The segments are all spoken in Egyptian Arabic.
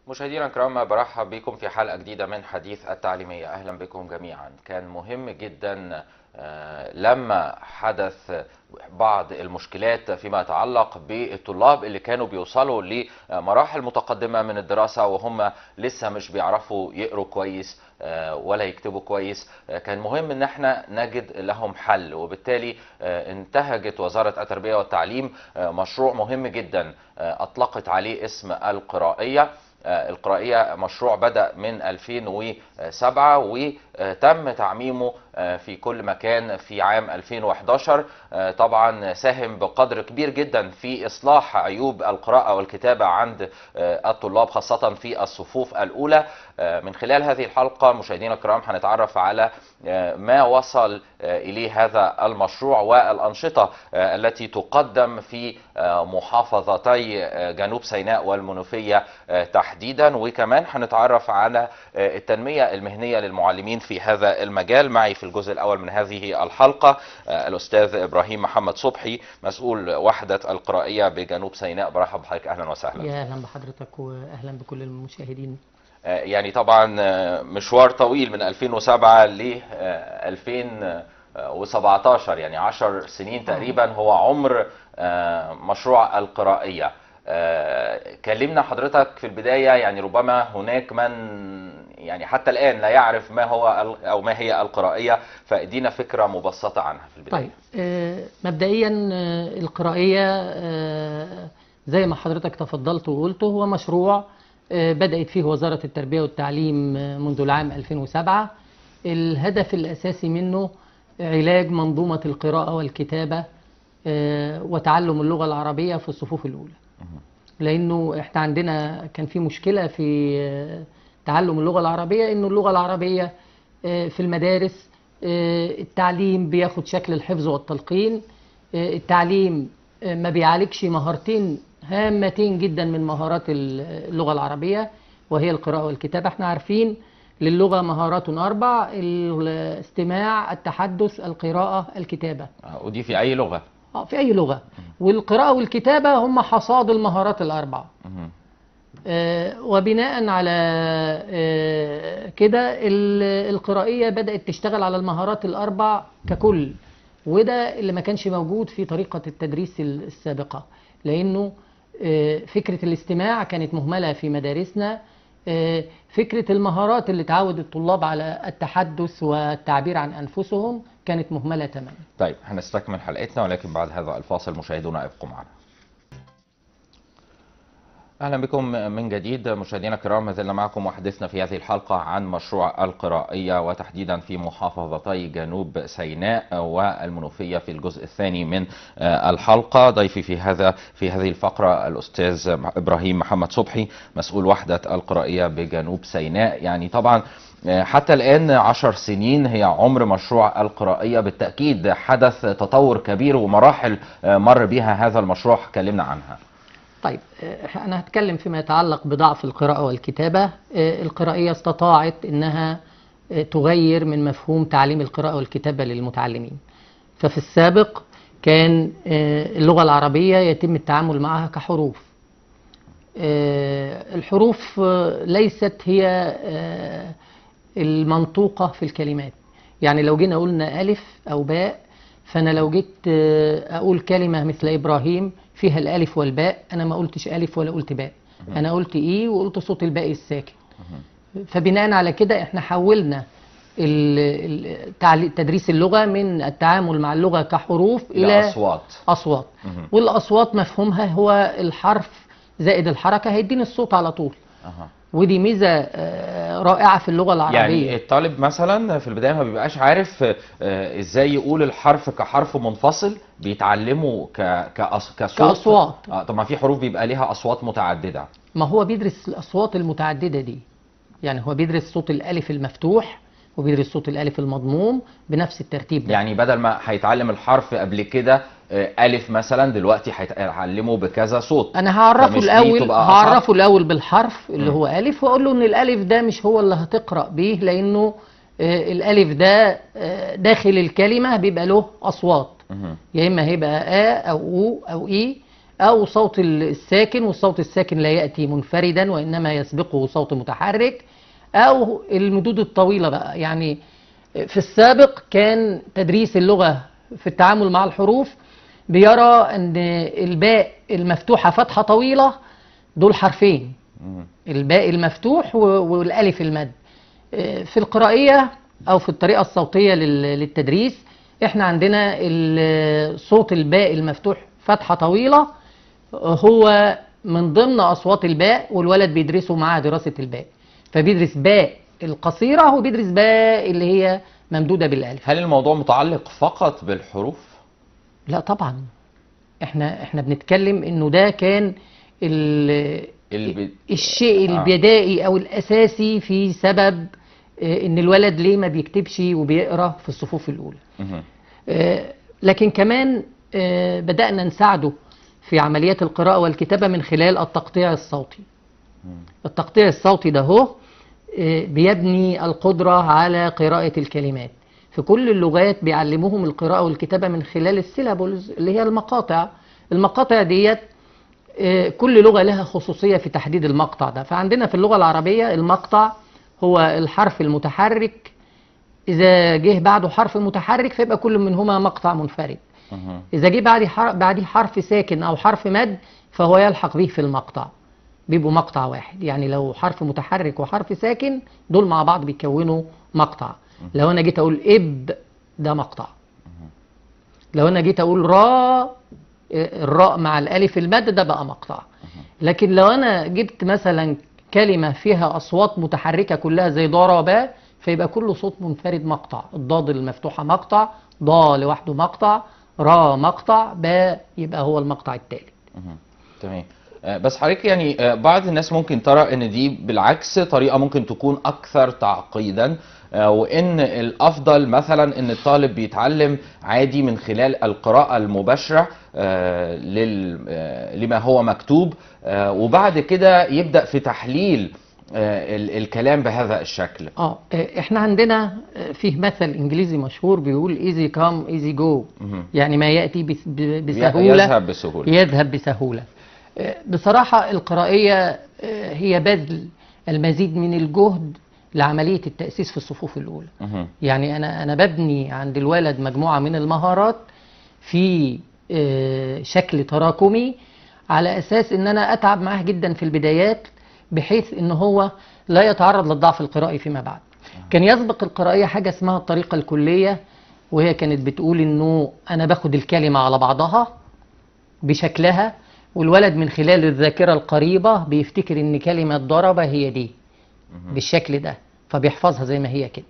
مشاهدينا الكرام برحب بكم في حلقة جديدة من حديث التعليمية أهلا بكم جميعا كان مهم جدا آه، لما حدث بعض المشكلات فيما يتعلق بالطلاب اللي كانوا بيوصلوا لمراحل متقدمة من الدراسة وهم لسه مش بيعرفوا يقروا كويس آه، ولا يكتبوا كويس آه، كان مهم ان احنا نجد لهم حل وبالتالي آه، انتهجت وزارة التربية والتعليم آه، مشروع مهم جدا آه، اطلقت عليه اسم القرائية آه، القرائية مشروع بدأ من 2007 وتم تعميمه آه، في كل مكان في عام 2011 آه، طبعا ساهم بقدر كبير جدا في إصلاح عيوب القراءة والكتابة عند آه، الطلاب خاصة في الصفوف الأولى آه، من خلال هذه الحلقة مشاهدينا الكرام هنتعرف على آه، ما وصل آه، إليه هذا المشروع والأنشطة آه، التي تقدم في آه، محافظتي آه، جنوب سيناء والمنوفية آه، تحديدا وكمان هنتعرف على آه، التنمية المهنية للمعلمين في هذا المجال معي في الجزء الأول من هذه الحلقة آه، الأستاذ إبراهيم محمد صبحي مسؤول وحدة القرائية بجنوب سيناء برحب بحضرتك أهلا وسهلا يا اهلا بحضرتك واهلا بكل المشاهدين آه، يعني طبعا آه، مشوار طويل من 2007 ل آه، 2017 يعني 10 سنين تقريبا هو عمر آه، مشروع القرائية آه، كلمنا حضرتك في البداية يعني ربما هناك من يعني حتى الآن لا يعرف ما هو ال- أو ما هي القرائية فادينا فكرة مبسطة عنها في البداية طيب آه، مبدئيا آه، القرائية آه، زي ما حضرتك تفضلت وقلت هو مشروع آه، بدأت فيه وزارة التربية والتعليم آه، منذ العام 2007 الهدف الأساسي منه علاج منظومة القراءة والكتابة آه، وتعلم اللغة العربية في الصفوف الأولى لانه احنا عندنا كان في مشكله في آه، تعلم اللغه العربيه انه اللغه العربيه آه، في المدارس آه، التعليم بياخد شكل الحفظ والتلقين آه، التعليم آه، ما بيعالجش مهارتين هامتين جدا من مهارات ال- اللغه العربيه وهي القراءه والكتابه احنا عارفين للغه مهارات اربع الاستماع التحدث القراءه الكتابه آه، ودي في أي لغة آه، في أي لغة والقراءة والكتابة هم حصاد المهارات الأربعة مهم. آه، وبناء على آه، كده ال- القرائية بدأت تشتغل على المهارات الأربع ككل وده اللي ما كانش موجود في طريقة التدريس ال- السابقة لأنه آه، فكرة الاستماع كانت مهملة في مدارسنا آه، فكرة المهارات اللي تعود الطلاب على التحدث والتعبير عن أنفسهم كانت مهملة تماما طيب هنستكمل حلقتنا ولكن بعد هذا الفاصل مشاهدونا ابقوا معنا اهلا بكم من جديد مشاهدينا الكرام ما زلنا معكم وحديثنا في هذه الحلقه عن مشروع القرائيه وتحديدا في محافظتي جنوب سيناء والمنوفيه في الجزء الثاني من آه، الحلقه ضيفي في هذا في هذه الفقره الاستاذ ابراهيم محمد صبحي مسؤول وحده القرائيه بجنوب سيناء يعني طبعا آه، حتى الآن عشر سنين هي عمر مشروع القرائية بالتأكيد حدث تطور كبير ومراحل آه، مر بها هذا المشروع كلمنا عنها طيب آه، أنا هتكلم فيما يتعلق بضعف القراءة والكتابة آه، القرائية استطاعت أنها آه، تغير من مفهوم تعليم القراءة والكتابة للمتعلمين ففي السابق كان آه، اللغة العربية يتم التعامل معها كحروف آه، الحروف آه، ليست هي آه، المنطوقة في الكلمات يعني لو جينا قلنا ألف أو باء فأنا لو جيت آه، أقول كلمة مثل إبراهيم فيها الألف والباء أنا ما قلتش ألف ولا قلت باء أنا قلت إيه وقلت صوت الباء الساكن فبناء على كده احنا حولنا ال- ال- تعلي- تدريس اللغة من التعامل مع اللغة كحروف إلى لأصوات أصوات مهم. والأصوات مفهومها هو الحرف زائد الحركة هيديني الصوت على طول أها. ودي ميزة آه، رائعة في اللغة العربية يعني الطالب مثلا في البداية ما بيبقاش عارف آه، ازاي يقول الحرف كحرف منفصل بيتعلمه ك... كأص... كصوت كأصوات. آه طب ما في حروف بيبقى ليها أصوات متعددة ما هو بيدرس الأصوات المتعددة دي يعني هو بيدرس صوت الألف المفتوح وبيدرس صوت الألف المضموم بنفس الترتيب ده يعني بدل ما هيتعلم الحرف قبل كده آه، ألف مثلا دلوقتي هيتعلمه بكذا صوت انا هعرفه فمش دي الاول تبقى أصعب؟ هعرفه الاول بالحرف اللي مم. هو الف واقول له ان الالف ده مش هو اللي هتقرا بيه لانه آه، الالف ده آه، داخل الكلمه بيبقى له اصوات مهم. يا اما هيبقى ا او او او اي أو صوت الساكن والصوت الساكن لا يأتي منفردا وإنما يسبقه صوت متحرك أو المدود الطويلة بقى يعني في السابق كان تدريس اللغة في التعامل مع الحروف بيرى أن الباء المفتوحة فتحة طويلة دول حرفين مم. الباء المفتوح و- والالف المد آه، في القرائيه او في الطريقه الصوتيه لل- للتدريس احنا عندنا ال- صوت الباء المفتوح فتحه طويله آه، هو من ضمن اصوات الباء والولد بيدرسه مع دراسه الباء فبيدرس باء القصيره وبيدرس باء اللي هي ممدوده بالالف هل الموضوع متعلق فقط بالحروف؟ لا طبعا احنا احنا بنتكلم انه ده كان ال- الب... الشيء آه. البدائي او الاساسي في سبب آه، ان الولد ليه ما بيكتبش وبيقرا في الصفوف الاولى مهم. آه، لكن كمان آه، بدانا نساعده في عمليات القراءه والكتابه من خلال التقطيع الصوتي التقطيع الصوتي ده هو آه، بيبني القدره على قراءه الكلمات في كل اللغات بيعلموهم القراءه والكتابه من خلال السيلابولز اللي هي المقاطع المقاطع ديت آه، كل لغة لها خصوصية في تحديد المقطع ده فعندنا في اللغة العربية المقطع هو الحرف المتحرك إذا جه بعده حرف متحرك فيبقى كل منهما مقطع منفرد مهم. إذا جه بعد حر- بعديه حرف ساكن أو حرف مد فهو يلحق به في المقطع بيبقوا مقطع واحد يعني لو حرف متحرك وحرف ساكن دول مع بعض بيكونوا مقطع لو أنا جيت أقول إب ده مقطع لو أنا جيت أقول را الراء مع الالف المد ده بقى مقطع لكن لو انا جبت مثلا كلمه فيها اصوات متحركه كلها زي ضرب فيبقى كل صوت منفرد مقطع الضاد المفتوحه مقطع ضا لوحده مقطع را مقطع باء يبقى هو المقطع التالي مهم. تمام آه، بس حضرتك يعني آه، بعض الناس ممكن ترى ان دي بالعكس طريقه ممكن تكون اكثر تعقيدا آه، وان الافضل مثلا ان الطالب بيتعلم عادي من خلال القراءه المباشره آه، لل- آه، لما هو مكتوب آه، وبعد كده يبدا في تحليل آه، ال- الكلام بهذا الشكل اه آه، احنا عندنا آه، فيه مثل انجليزي مشهور بيقول ايزي كام ايزي جو مهم. يعني ما ياتي بس- ب- بسهوله يذهب بسهوله يذهب بسهولة آه، بصراحة القرائية آه، هي بذل المزيد من الجهد لعملية التأسيس في الصفوف الأولى مهم. يعني أنا أنا ببني عند الولد مجموعة من المهارات في آه، شكل تراكمي على أساس إن أنا أتعب معاه جدا في البدايات بحيث إن هو لا يتعرض للضعف القرائي فيما بعد كان يسبق القرائية حاجة اسمها الطريقة الكلية وهي كانت بتقول إنه أنا باخد الكلمة على بعضها بشكلها والولد من خلال الذاكرة القريبة بيفتكر إن كلمة ضرب هي دي بالشكل ده فبيحفظها زي ما هي كده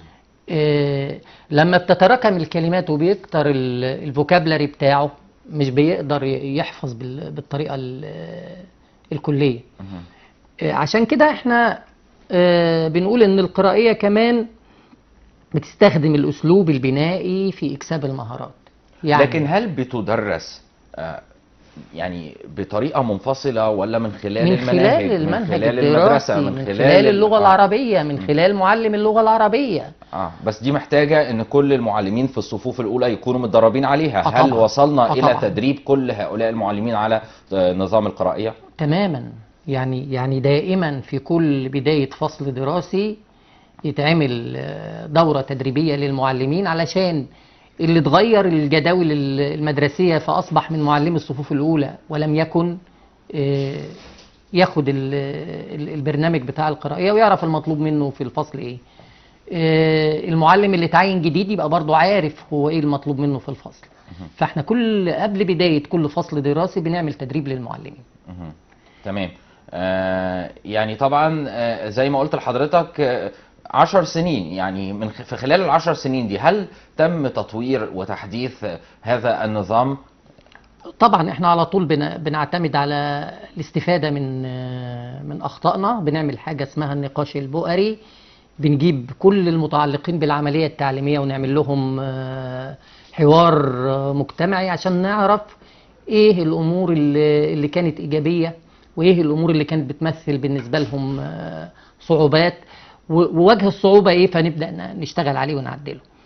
إيه لما بتتراكم الكلمات وبيكتر ال- الفوكابلري بتاعه مش بيقدر ي- يحفظ بال- بالطريقة ال- الكلية مهم. إيه عشان كده احنا آه، بنقول ان القرائية كمان بتستخدم الاسلوب البنائي في اكساب المهارات يعني لكن هل بتدرس آه، يعني بطريقه منفصله ولا من خلال من المناهج خلال من المنهج خلال الدراسي المدرسه من خلال اللغة آه. العربية من خلال معلم اللغة العربية اه بس دي محتاجه ان كل المعلمين في الصفوف الاولى يكونوا متدربين عليها آه هل طبعاً. وصلنا آه الى طبعاً. تدريب كل هؤلاء المعلمين على آه، نظام القرائيه تماما يعني يعني دائما في كل بداية فصل دراسي يتعمل آه، دورة تدريبية للمعلمين علشان اللي اتغير الجداول ال- المدرسية فأصبح من معلم الصفوف الأولى ولم يكن آه، ياخد ال- ال- البرنامج بتاع القرائية ويعرف المطلوب منه في الفصل ايه آه، المعلم اللي اتعين جديد يبقى برضه عارف هو ايه المطلوب منه في الفصل فاحنا كل قبل بداية كل فصل دراسي بنعمل تدريب للمعلمين مهم. تمام آه يعني طبعا آه زي ما قلت لحضرتك آه عشر سنين يعني من خ- في خلال العشر سنين دي هل تم تطوير وتحديث آه، هذا النظام طبعا احنا على طول بن- بنعتمد على الاستفادة من آه، من أخطائنا بنعمل حاجة اسمها النقاش البؤري بنجيب كل المتعلقين بالعملية التعليمية ونعمل لهم آه، حوار آه، مجتمعي عشان نعرف ايه الأمور اللي اللي كانت إيجابية وايه الأمور اللي كانت بتمثل بالنسبة لهم آه، صعوبات و- ووجه الصعوبة ايه فنبدأ ن- نشتغل عليه ونعدله مهم.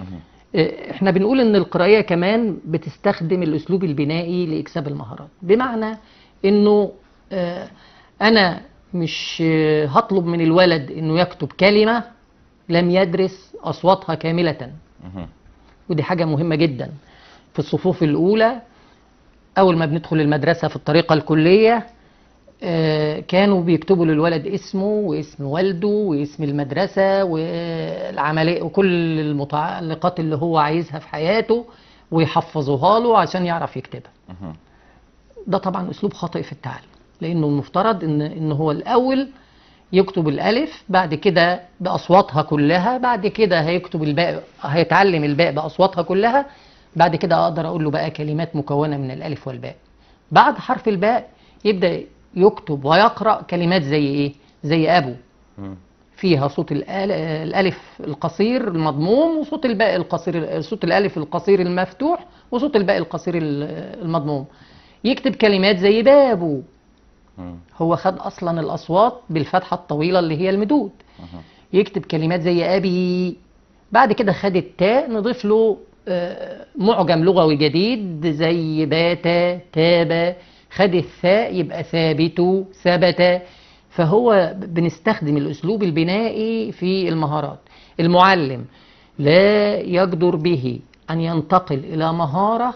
آه، احنا بنقول ان القراءة كمان بتستخدم الاسلوب البنائي لاكساب المهارات بمعنى انه آه، انا مش آه، هطلب من الولد انه يكتب كلمة لم يدرس اصواتها كاملة مهم. ودي حاجة مهمة جدا في الصفوف الأولى أول ما بندخل المدرسة في الطريقة الكلية آه، كانوا بيكتبوا للولد اسمه واسم والده واسم المدرسة والعملية وكل المتعلقات اللي هو عايزها في حياته ويحفظوها له عشان يعرف يكتبها مهم. ده طبعا أسلوب خاطئ في التعلم لأنه المفترض إن إن هو الأول يكتب الألف بعد كده بأصواتها كلها بعد كده هيكتب الباء هيتعلم الباء بأصواتها كلها بعد كده أقدر أقول له بقى كلمات مكونة من الألف والباء بعد حرف الباء يبدأ يكتب ويقرأ كلمات زي إيه؟ زي أبو مم. فيها صوت الآل- الألف القصير المضموم وصوت الباء القصير صوت الألف القصير المفتوح وصوت الباء القصير ال- المضموم يكتب كلمات زي بابو مم. هو خد أصلا الأصوات بالفتحة الطويلة اللي هي المدود مهم. يكتب كلمات زي أبي بعد كده خد التاء نضيف له آه، معجم لغوي جديد زي باتا تابا خد الثاء يبقى ثابت ثبت فهو بنستخدم الأسلوب البنائي في المهارات المعلم لا يقدر به أن ينتقل إلى مهارة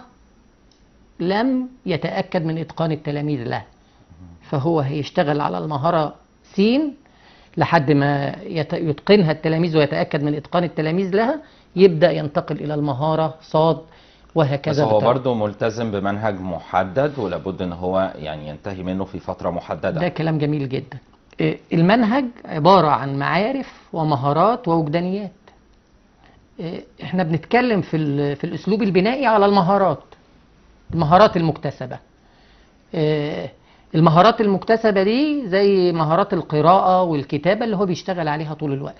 لم يتأكد من إتقان التلاميذ له فهو هيشتغل على المهارة سين لحد ما يت- يتقنها التلاميذ ويتأكد من إتقان التلاميذ لها يبدأ ينتقل إلى المهارة صاد بس وهكذا هو بالتالي. برضه ملتزم بمنهج محدد ولابد ان هو يعني ينتهي منه في فترة ده محددة كلام جميل جدا إيه، المنهج عبارة عن معارف ومهارات ووجدانيات إيه، احنا بنتكلم في, ال- في الأسلوب البنائي على المهارات المهارات المكتسبة إيه، المهارات المكتسبة دي زي مهارات القراءة والكتابة اللي هو بيشتغل عليها طول الوقت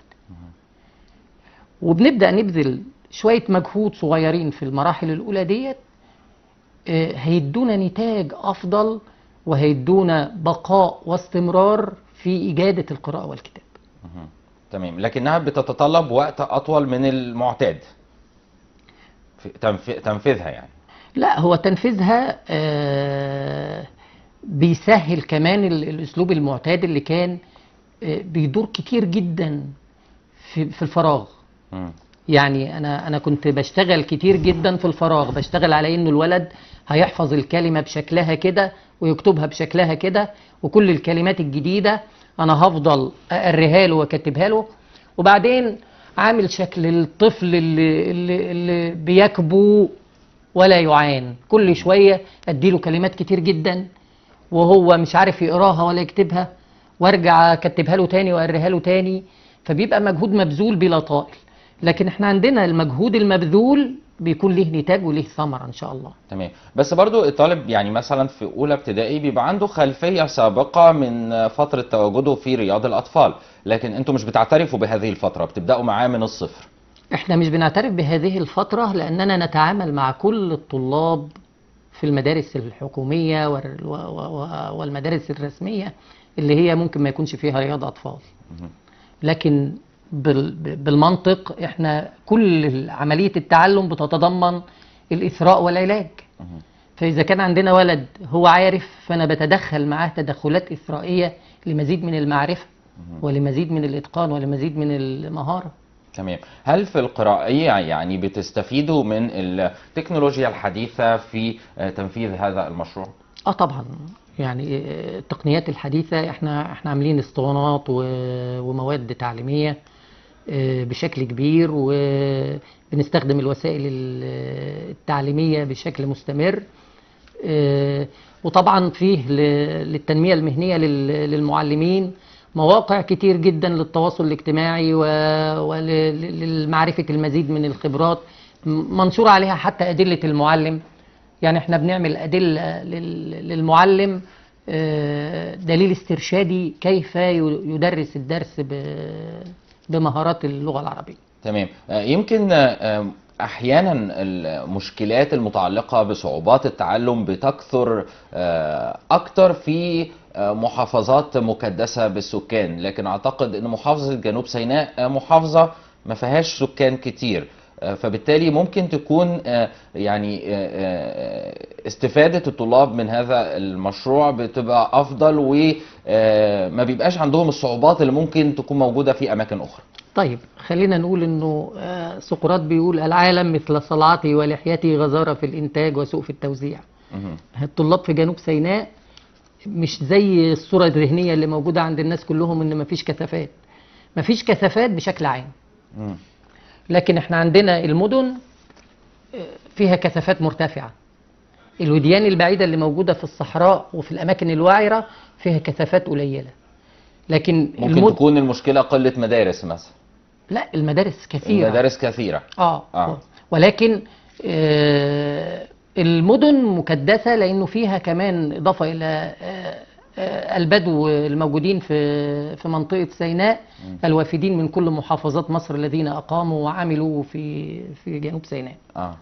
وبنبدأ نبذل شوية مجهود صغيرين في المراحل الأولى ديت آه، هيدونا نتاج أفضل وهيدونا بقاء واستمرار في إجادة القراءة والكتاب مهم. تمام لكنها بتتطلب وقت اطول من المعتاد في تنف- تنفيذها يعني لا هو تنفيذها آه، بيسهل كمان ال- الأسلوب المعتاد اللي كان آه، بيدور كتير جدا في في الفراغ مم. يعني انا انا كنت بشتغل كتير جدا في الفراغ بشتغل على انه الولد هيحفظ الكلمه بشكلها كده ويكتبها بشكلها كده وكل الكلمات الجديده انا هفضل اقريها له واكتبها له وبعدين عامل شكل الطفل اللي اللي, اللي بيكبو ولا يعان كل شويه اديله كلمات كتير جدا وهو مش عارف يقراها ولا يكتبها وارجع اكتبها له تاني واقريها له تاني فبيبقى مجهود مبذول بلا طائل لكن احنا عندنا المجهود المبذول بيكون ليه نتاج وليه ثمرة ان شاء الله تمام بس برضو الطالب يعني مثلا في اولى ابتدائي بيبقى عنده خلفية سابقة من فترة تواجده في رياض الاطفال لكن انتوا مش بتعترفوا بهذه الفترة بتبدأوا معاه من الصفر احنا مش بنعترف بهذه الفترة لاننا نتعامل مع كل الطلاب في المدارس الحكومية وال- و- و- و- والمدارس الرسمية اللي هي ممكن ما يكونش فيها رياض اطفال مهم. لكن بال- بالمنطق احنا كل عملية التعلم بتتضمن الإثراء والعلاج مهم. فإذا كان عندنا ولد هو عارف فأنا بتدخل معاه تدخلات إثرائية لمزيد من المعرفة ولمزيد من الإتقان ولمزيد من المهارة تمام هل في القرائية يعني بتستفيدوا من التكنولوجيا الحديثة في آه، تنفيذ هذا المشروع؟ اه طبعا يعني آه، التقنيات الحديثة احنا احنا عاملين اسطوانات و- ومواد تعليمية آه، بشكل كبير وبنستخدم الوسائل ال- التعليمية بشكل مستمر آه، وطبعا فيه ل- للتنمية المهنية لل- للمعلمين مواقع كتير جدا للتواصل الاجتماعي ولمعرفة المزيد من الخبرات م- منشور عليها حتى أدلة المعلم يعني احنا بنعمل أدلة لل- للمعلم آه، دليل استرشادي كيف ي- يدرس الدرس ب- بمهارات اللغة العربية تمام آه، يمكن آه، احيانا المشكلات المتعلقه بصعوبات التعلم بتكثر آه، اكتر في آه، محافظات مكدسه بالسكان لكن اعتقد ان محافظه جنوب سيناء آه، محافظه ما فيهاش سكان كتير آه، فبالتالي ممكن تكون آه، يعني آه، آه، استفادة الطلاب من هذا المشروع بتبقى أفضل وما بيبقاش عندهم الصعوبات اللي ممكن تكون موجودة في أماكن أخرى طيب خلينا نقول انه آه، سقراط بيقول العالم مثل صلعتي ولحيتي غزارة في الانتاج وسوء في التوزيع مهم. الطلاب في جنوب سيناء مش زي الصورة الذهنية اللي موجودة عند الناس كلهم ان مفيش كثافات مفيش كثافات بشكل عام مم. لكن احنا عندنا المدن آه، فيها كثافات مرتفعة الوديان البعيدة اللي موجودة في الصحراء وفي الأماكن الوعرة فيها كثافات قليلة لكن ممكن المد... تكون المشكلة قلة مدارس مثلا لا المدارس كثيرة المدارس كثيرة اه, آه. آه. ولكن آه المدن مكدسة لأنه فيها كمان إضافة إلى آه آه البدو الموجودين في في منطقة سيناء الوافدين من كل محافظات مصر الذين أقاموا وعملوا في في جنوب سيناء اه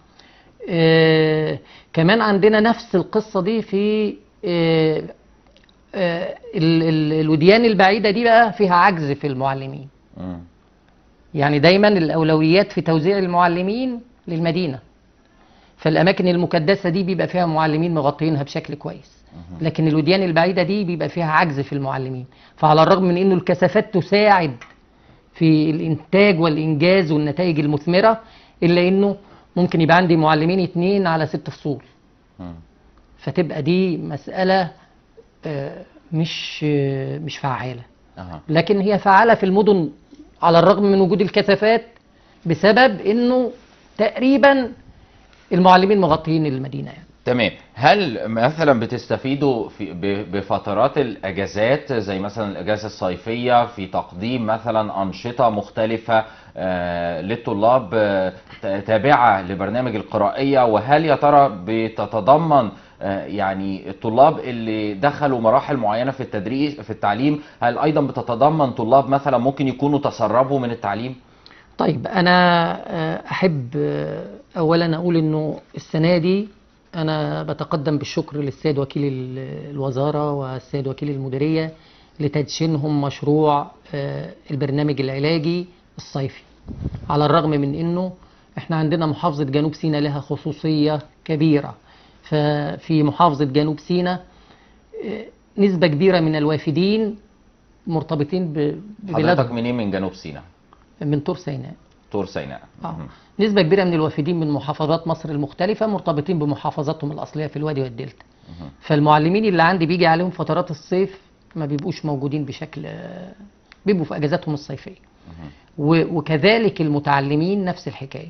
آه كمان عندنا نفس القصة دي في آه آه ال- ال- الوديان البعيدة دي بقى فيها عجز في المعلمين مم. يعني دايما الأولويات في توزيع المعلمين للمدينة فالأماكن المكدسة دي بيبقى فيها معلمين مغطينها بشكل كويس لكن الوديان البعيدة دي بيبقى فيها عجز في المعلمين فعلى الرغم من أنه الكثافات تساعد في الإنتاج والإنجاز والنتائج المثمرة إلا أنه ممكن يبقى عندي معلمين اتنين على ست فصول مم. فتبقى دي مسألة آه، مش آه، مش فعالة أها. لكن هي فعالة في المدن على الرغم من وجود الكثافات بسبب انه تقريبا المعلمين مغطيين المدينة يعني. تمام هل مثلا بتستفيدوا في ب- بفترات الاجازات زي مثلا الاجازه الصيفيه في تقديم مثلا انشطه مختلفه آه، للطلاب آه، ت- تابعه لبرنامج القرائيه وهل يا ترى بتتضمن آه، يعني الطلاب اللي دخلوا مراحل معينه في التدريس في التعليم هل ايضا بتتضمن طلاب مثلا ممكن يكونوا تسربوا من التعليم؟ طيب انا آه، احب آه، اولا اقول انه السنة دي انا بتقدم بالشكر للسيد وكيل ال- الوزارة والسيد وكيل المديرية لتدشينهم مشروع آه، البرنامج العلاجي الصيفي على الرغم من انه احنا عندنا محافظة جنوب سيناء لها خصوصية كبيرة ففي محافظة جنوب سيناء آه، نسبة كبيرة من الوافدين مرتبطين ب- حضرتك ببلادهم منين من جنوب سيناء؟ من طور سيناء طور سيناء آه. مهم. نسبة كبيرة من الوافدين من محافظات مصر المختلفة مرتبطين بمحافظاتهم الأصلية في الوادي والدلتا مهم. فالمعلمين اللي عندي بيجي عليهم فترات الصيف ما بيبقوش موجودين بشكل بيبقوا في أجازاتهم الصيفية و- وكذلك المتعلمين نفس الحكاية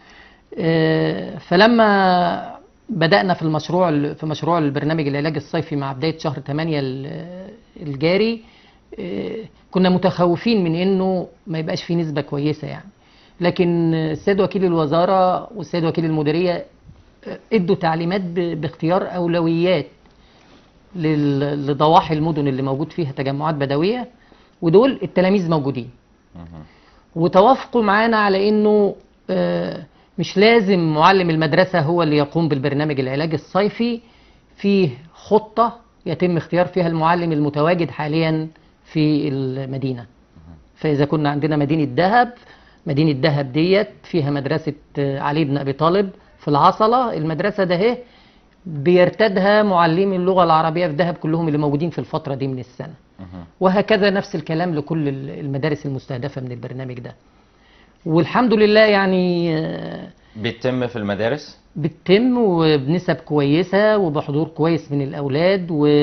آه، فلما بدأنا في المشروع في مشروع البرنامج العلاج الصيفي مع بداية شهر 8 ال- الجاري آه، كنا متخوفين من انه ما يبقاش في نسبة كويسة يعني لكن السيد وكيل الوزارة والسيد وكيل المديرية آه، ادوا تعليمات ب- باختيار أولويات لل- لضواحي المدن اللي موجود فيها تجمعات بدوية ودول التلاميذ موجودين مهم. وتوافقوا معانا على انه آه، مش لازم معلم المدرسة هو اللي يقوم بالبرنامج العلاج الصيفي فيه خطة يتم اختيار فيها المعلم المتواجد حاليا في المدينة فإذا كنا عندنا مدينة دهب مدينة دهب ديت فيها مدرسة آه، علي بن أبي طالب في العصلة المدرسة ده اهي بيرتدها معلمي اللغة العربية في دهب كلهم اللي موجودين في الفترة دي من السنة مهم. وهكذا نفس الكلام لكل ال- المدارس المستهدفة من البرنامج ده والحمد لله يعني آه، بيتم في المدارس؟ بتتم وبنسب كويسة وبحضور كويس من الأولاد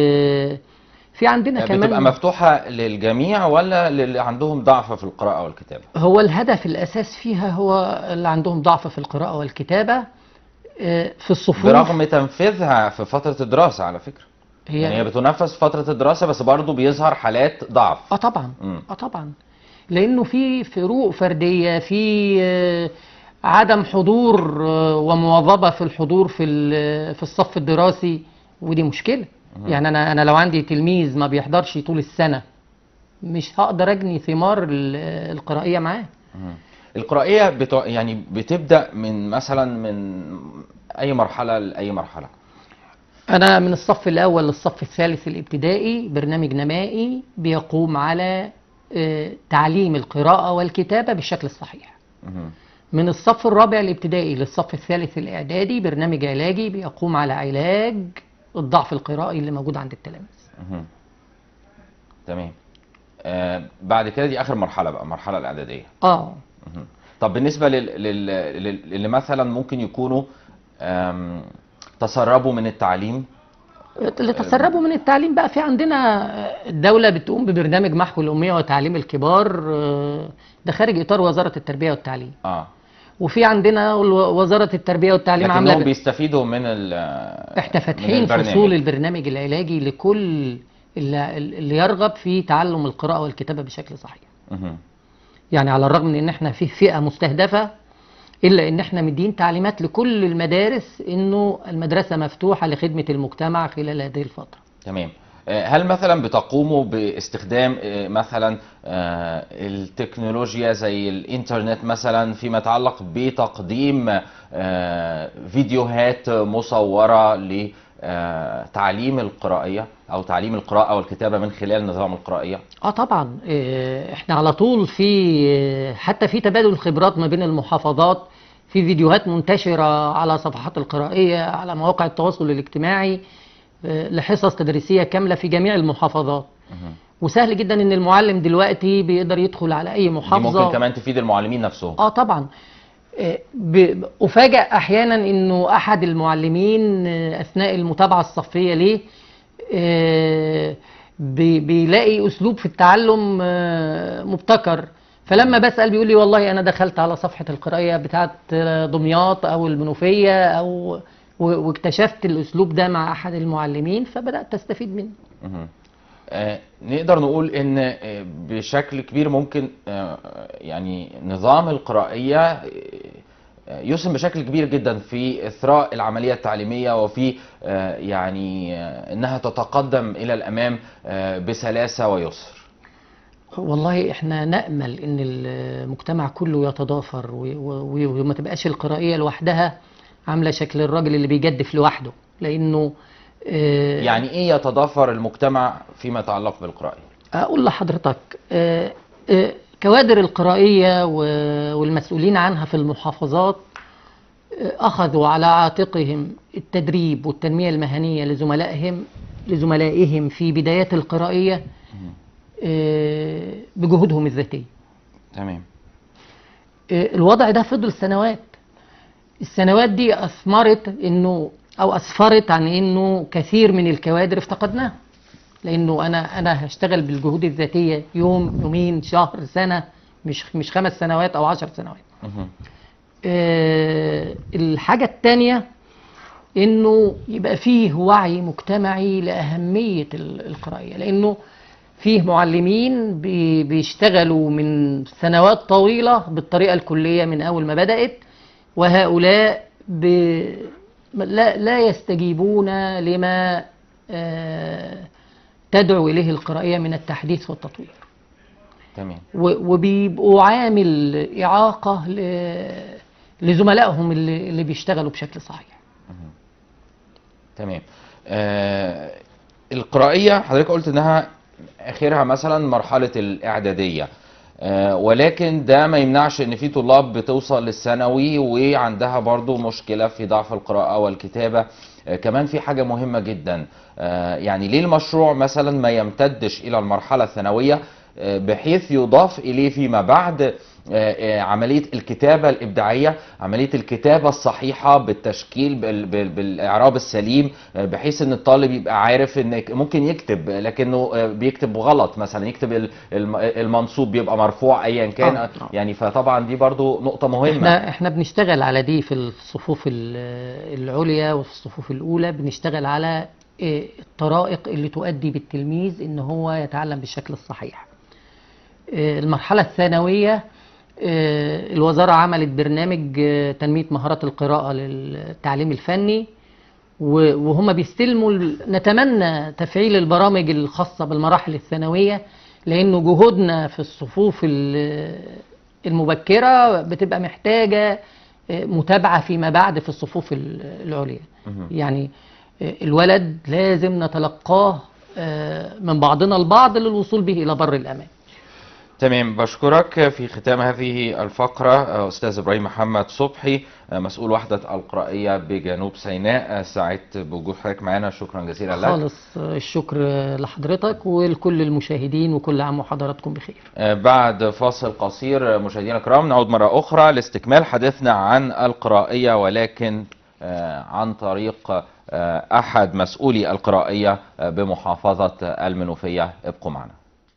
وفي عندنا بتبقى كمان مفتوحة للجميع ولا للي عندهم ضعف في القراءة والكتابة؟ هو الهدف الأساس فيها هو اللي عندهم ضعف في القراءة والكتابة آه، في الصفوف برغم تنفيذها في فترة الدراسة على فكرة هي يعني هي بتنفذ في فترة الدراسة بس برضه بيظهر حالات ضعف اه طبعا مم. اه طبعا لانه في فروق فرديه في آه، عدم حضور آه، ومواظبه في الحضور في ال- في الصف الدراسي ودي مشكله يعني انا انا لو عندي تلميذ ما بيحضرش طول السنه مش هقدر اجني ثمار ال- القرائيه معاه مم. القرائية بتو... يعني بتبدأ من مثلا من أي مرحلة لأي مرحلة انا من الصف الاول للصف الثالث الابتدائي برنامج نمائي بيقوم على آه، تعليم القراءه والكتابه بالشكل الصحيح مم. من الصف الرابع الابتدائي للصف الثالث الاعدادي برنامج علاجي بيقوم على علاج الضعف القرائي اللي موجود عند التلاميذ مهم. تمام آه بعد كده دي اخر مرحله بقى المرحله الاعداديه اه مهم. طب بالنسبه لل... لل... لل... اللي مثلا ممكن يكونوا آم... تسربوا من التعليم اللي تسربوا من التعليم بقى في عندنا الدولة بتقوم ببرنامج محو الأمية وتعليم الكبار آه، ده خارج إطار وزارة التربية والتعليم اه وفي عندنا وزارة التربية والتعليم عاملة لكنهم ب- بيستفيدوا من ال احنا من فاتحين البرنامج. فصول البرنامج العلاجي لكل اللي, اللي يرغب في تعلم القراءة والكتابة بشكل صحيح مهم. يعني على الرغم من ان احنا في فئة مستهدفة الا ان احنا مدين تعليمات لكل المدارس انه المدرسة مفتوحة لخدمة المجتمع خلال هذه الفترة تمام آه، هل مثلا بتقوموا باستخدام آه، مثلا آه، التكنولوجيا زي الانترنت مثلا فيما يتعلق بتقديم آه، فيديوهات مصورة لتعليم القرائية او تعليم القراءة والكتابة من خلال نظام القرائية اه طبعا آه، احنا على طول في آه، حتى في تبادل خبرات ما بين المحافظات في فيديوهات منتشرة على صفحات القرائية على مواقع التواصل الاجتماعي آه، لحصص تدريسية كاملة في جميع المحافظات مهم. وسهل جدا ان المعلم دلوقتي بيقدر يدخل على اي دي محافظة ممكن كمان تفيد المعلمين نفسهم اه طبعا آه، ب- افاجئ احيانا انه احد المعلمين آه، اثناء المتابعه الصفيه ليه آه، بي- بيلاقي اسلوب في التعلم آه، مبتكر فلما بسال بيقول لي والله انا دخلت على صفحه القراءه بتاعه آه، دمياط او المنوفيه او و- واكتشفت الاسلوب ده مع احد المعلمين فبدات استفيد منه مهم. آه، نقدر نقول ان آه، بشكل كبير ممكن آه، يعني نظام القرائية آه، آه، يسهم بشكل كبير جدا في إثراء العملية التعليمية وفي آه، يعني آه، إنها تتقدم إلى الأمام آه، بسلاسة ويسر والله احنا نأمل ان المجتمع كله يتضافر و- و- وما تبقاش القرائية لوحدها عاملة شكل الراجل اللي بيجدف لوحده لانه آه، يعني إيه يتضافر المجتمع فيما يتعلق بالقرائية اقول لحضرتك آه، آه، كوادر القرائية و- والمسؤولين عنها في المحافظات آه، اخذوا على عاتقهم التدريب والتنمية المهنية لزملائهم لزملائهم في بدايات القرائية آه، بجهودهم الذاتية تمام آه، الوضع ده فضل سنوات السنوات دي أثمرت إنه أو أسفرت عن إنه كثير من الكوادر افتقدناها لأنه أنا أنا هشتغل بالجهود الذاتية يوم يومين شهر سنة مش مش خمس سنوات أو عشر سنوات مهم. آه، الحاجة التانية انه يبقى فيه وعي مجتمعي لأهمية ال- القراءة لأنه فيه معلمين بي- بيشتغلوا من سنوات طويلة بالطريقة الكلية من أول ما بدأت وهؤلاء ب... لا, لا يستجيبون لما آه، تدعو إليه القراءة من التحديث والتطوير تمام و- وبيبقوا عامل إعاقة ل- لزملائهم اللي, اللي بيشتغلوا بشكل صحيح تمام آه القرائية حضرتك قلت انها اخرها مثلا مرحلة الاعدادية آه ولكن ده ما يمنعش ان في طلاب بتوصل للثانوي وعندها برضو مشكلة في ضعف القراءة والكتابة آه كمان في حاجة مهمة جدا آه يعني ليه المشروع مثلا ما يمتدش الى المرحلة الثانوية آه بحيث يضاف اليه فيما بعد آه، آه، عملية الكتابة الإبداعية عملية الكتابة الصحيحة بالتشكيل بال- بال- بالإعراب السليم آه، بحيث إن الطالب يبقى عارف إن ممكن يكتب لكنه آه، بيكتب غلط مثلا يكتب ال- الم- المنصوب بيبقى مرفوع أيا كان آه، آه، آه. يعني فطبعا دي برضو نقطة مهمة احنا احنا بنشتغل على دي في الصفوف ال- العليا وفي الصفوف الأولى بنشتغل على آه، الطرائق اللي تؤدي بالتلميذ إن هو يتعلم بالشكل الصحيح آه، المرحلة الثانوية آه، الوزارة عملت برنامج آه، تنمية مهارات القراءة للتعليم الفني و- وهم بيستلموا ال- نتمنى تفعيل البرامج الخاصة بالمراحل الثانوية لأنه جهودنا في الصفوف ال- المبكرة بتبقى محتاجة آه، متابعة فيما بعد في الصفوف ال- العليا مهم. يعني آه، الولد لازم نتلقاه آه، من بعضنا البعض للوصول به إلى بر الأمان تمام بشكرك في ختام هذه الفقرة أستاذ إبراهيم محمد صبحي مسؤول وحدة القرائية بجنوب سيناء سعدت بوجود حضرتك معنا شكرا جزيلا لك خالص الشكر لحضرتك ولكل المشاهدين وكل عام وحضراتكم بخير بعد فاصل قصير مشاهدينا الكرام نعود مرة أخرى لاستكمال حديثنا عن القرائية ولكن آه، عن طريق آه، أحد مسؤولي القرائية آه، بمحافظة المنوفية ابقوا معنا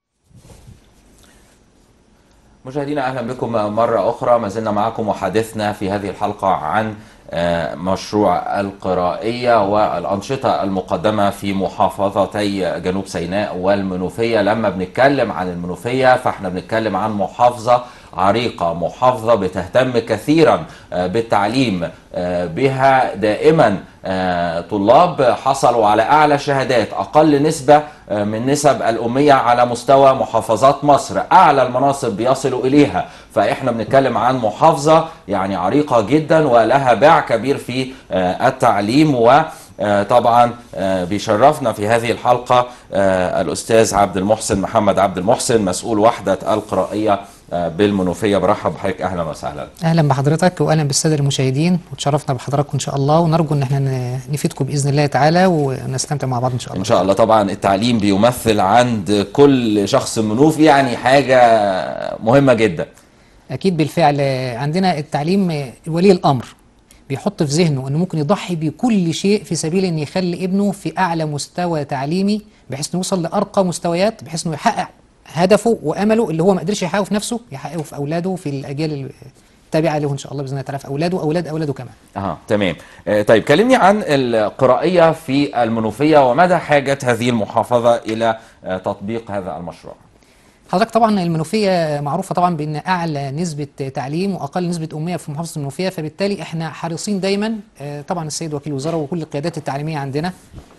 مشاهدينا اهلا بكم مره اخرى ما زلنا معكم وحديثنا في هذه الحلقه عن آه، مشروع القرائيه والانشطه المقدمه في محافظتي جنوب سيناء والمنوفيه لما بنتكلم عن المنوفيه فاحنا بنتكلم عن محافظه عريقه محافظه بتهتم كثيرا آه، بالتعليم آه، بها دائما آه، طلاب حصلوا على اعلى شهادات اقل نسبه آه، من نسب الاميه على مستوى محافظات مصر اعلى المناصب بيصلوا اليها فاحنا بنتكلم عن محافظه يعني عريقه جدا ولها باع كبير في آه، التعليم و آه، طبعا آه، بيشرفنا في هذه الحلقه آه، الاستاذ عبد المحسن محمد عبد المحسن مسؤول وحده القرائيه آه، بالمنوفيه برحب بحضرتك اهلا وسهلا اهلا بحضرتك واهلا بالساده المشاهدين وتشرفنا بحضراتكم ان شاء الله ونرجو ان احنا ن- نفيدكم باذن الله تعالى ونستمتع مع بعض ان شاء الله ان شاء الله طبعا التعليم بيمثل عند كل شخص منوفي يعني حاجه مهمه جدا اكيد بالفعل آه، عندنا التعليم آه، ولي الامر بيحط في ذهنه انه ممكن يضحي بكل شيء في سبيل ان يخلي ابنه في اعلى مستوى تعليمي بحيث انه يوصل لارقى مستويات بحيث انه يحقق هدفه وامله اللي هو ما قدرش يحققه في نفسه يحققه في اولاده في الاجيال التابعه له ان شاء الله باذن الله تعالى في اولاده واولاد اولاده كمان اه تمام آه طيب كلمني عن القرائيه في المنوفيه ومدى حاجه هذه المحافظه الى آه تطبيق هذا المشروع حضرتك طبعا المنوفيه معروفه طبعا بان اعلى نسبه تعليم واقل نسبه اميه في محافظه المنوفيه فبالتالي احنا حريصين دايما آه، طبعا السيد وكيل الوزاره وكل القيادات التعليميه عندنا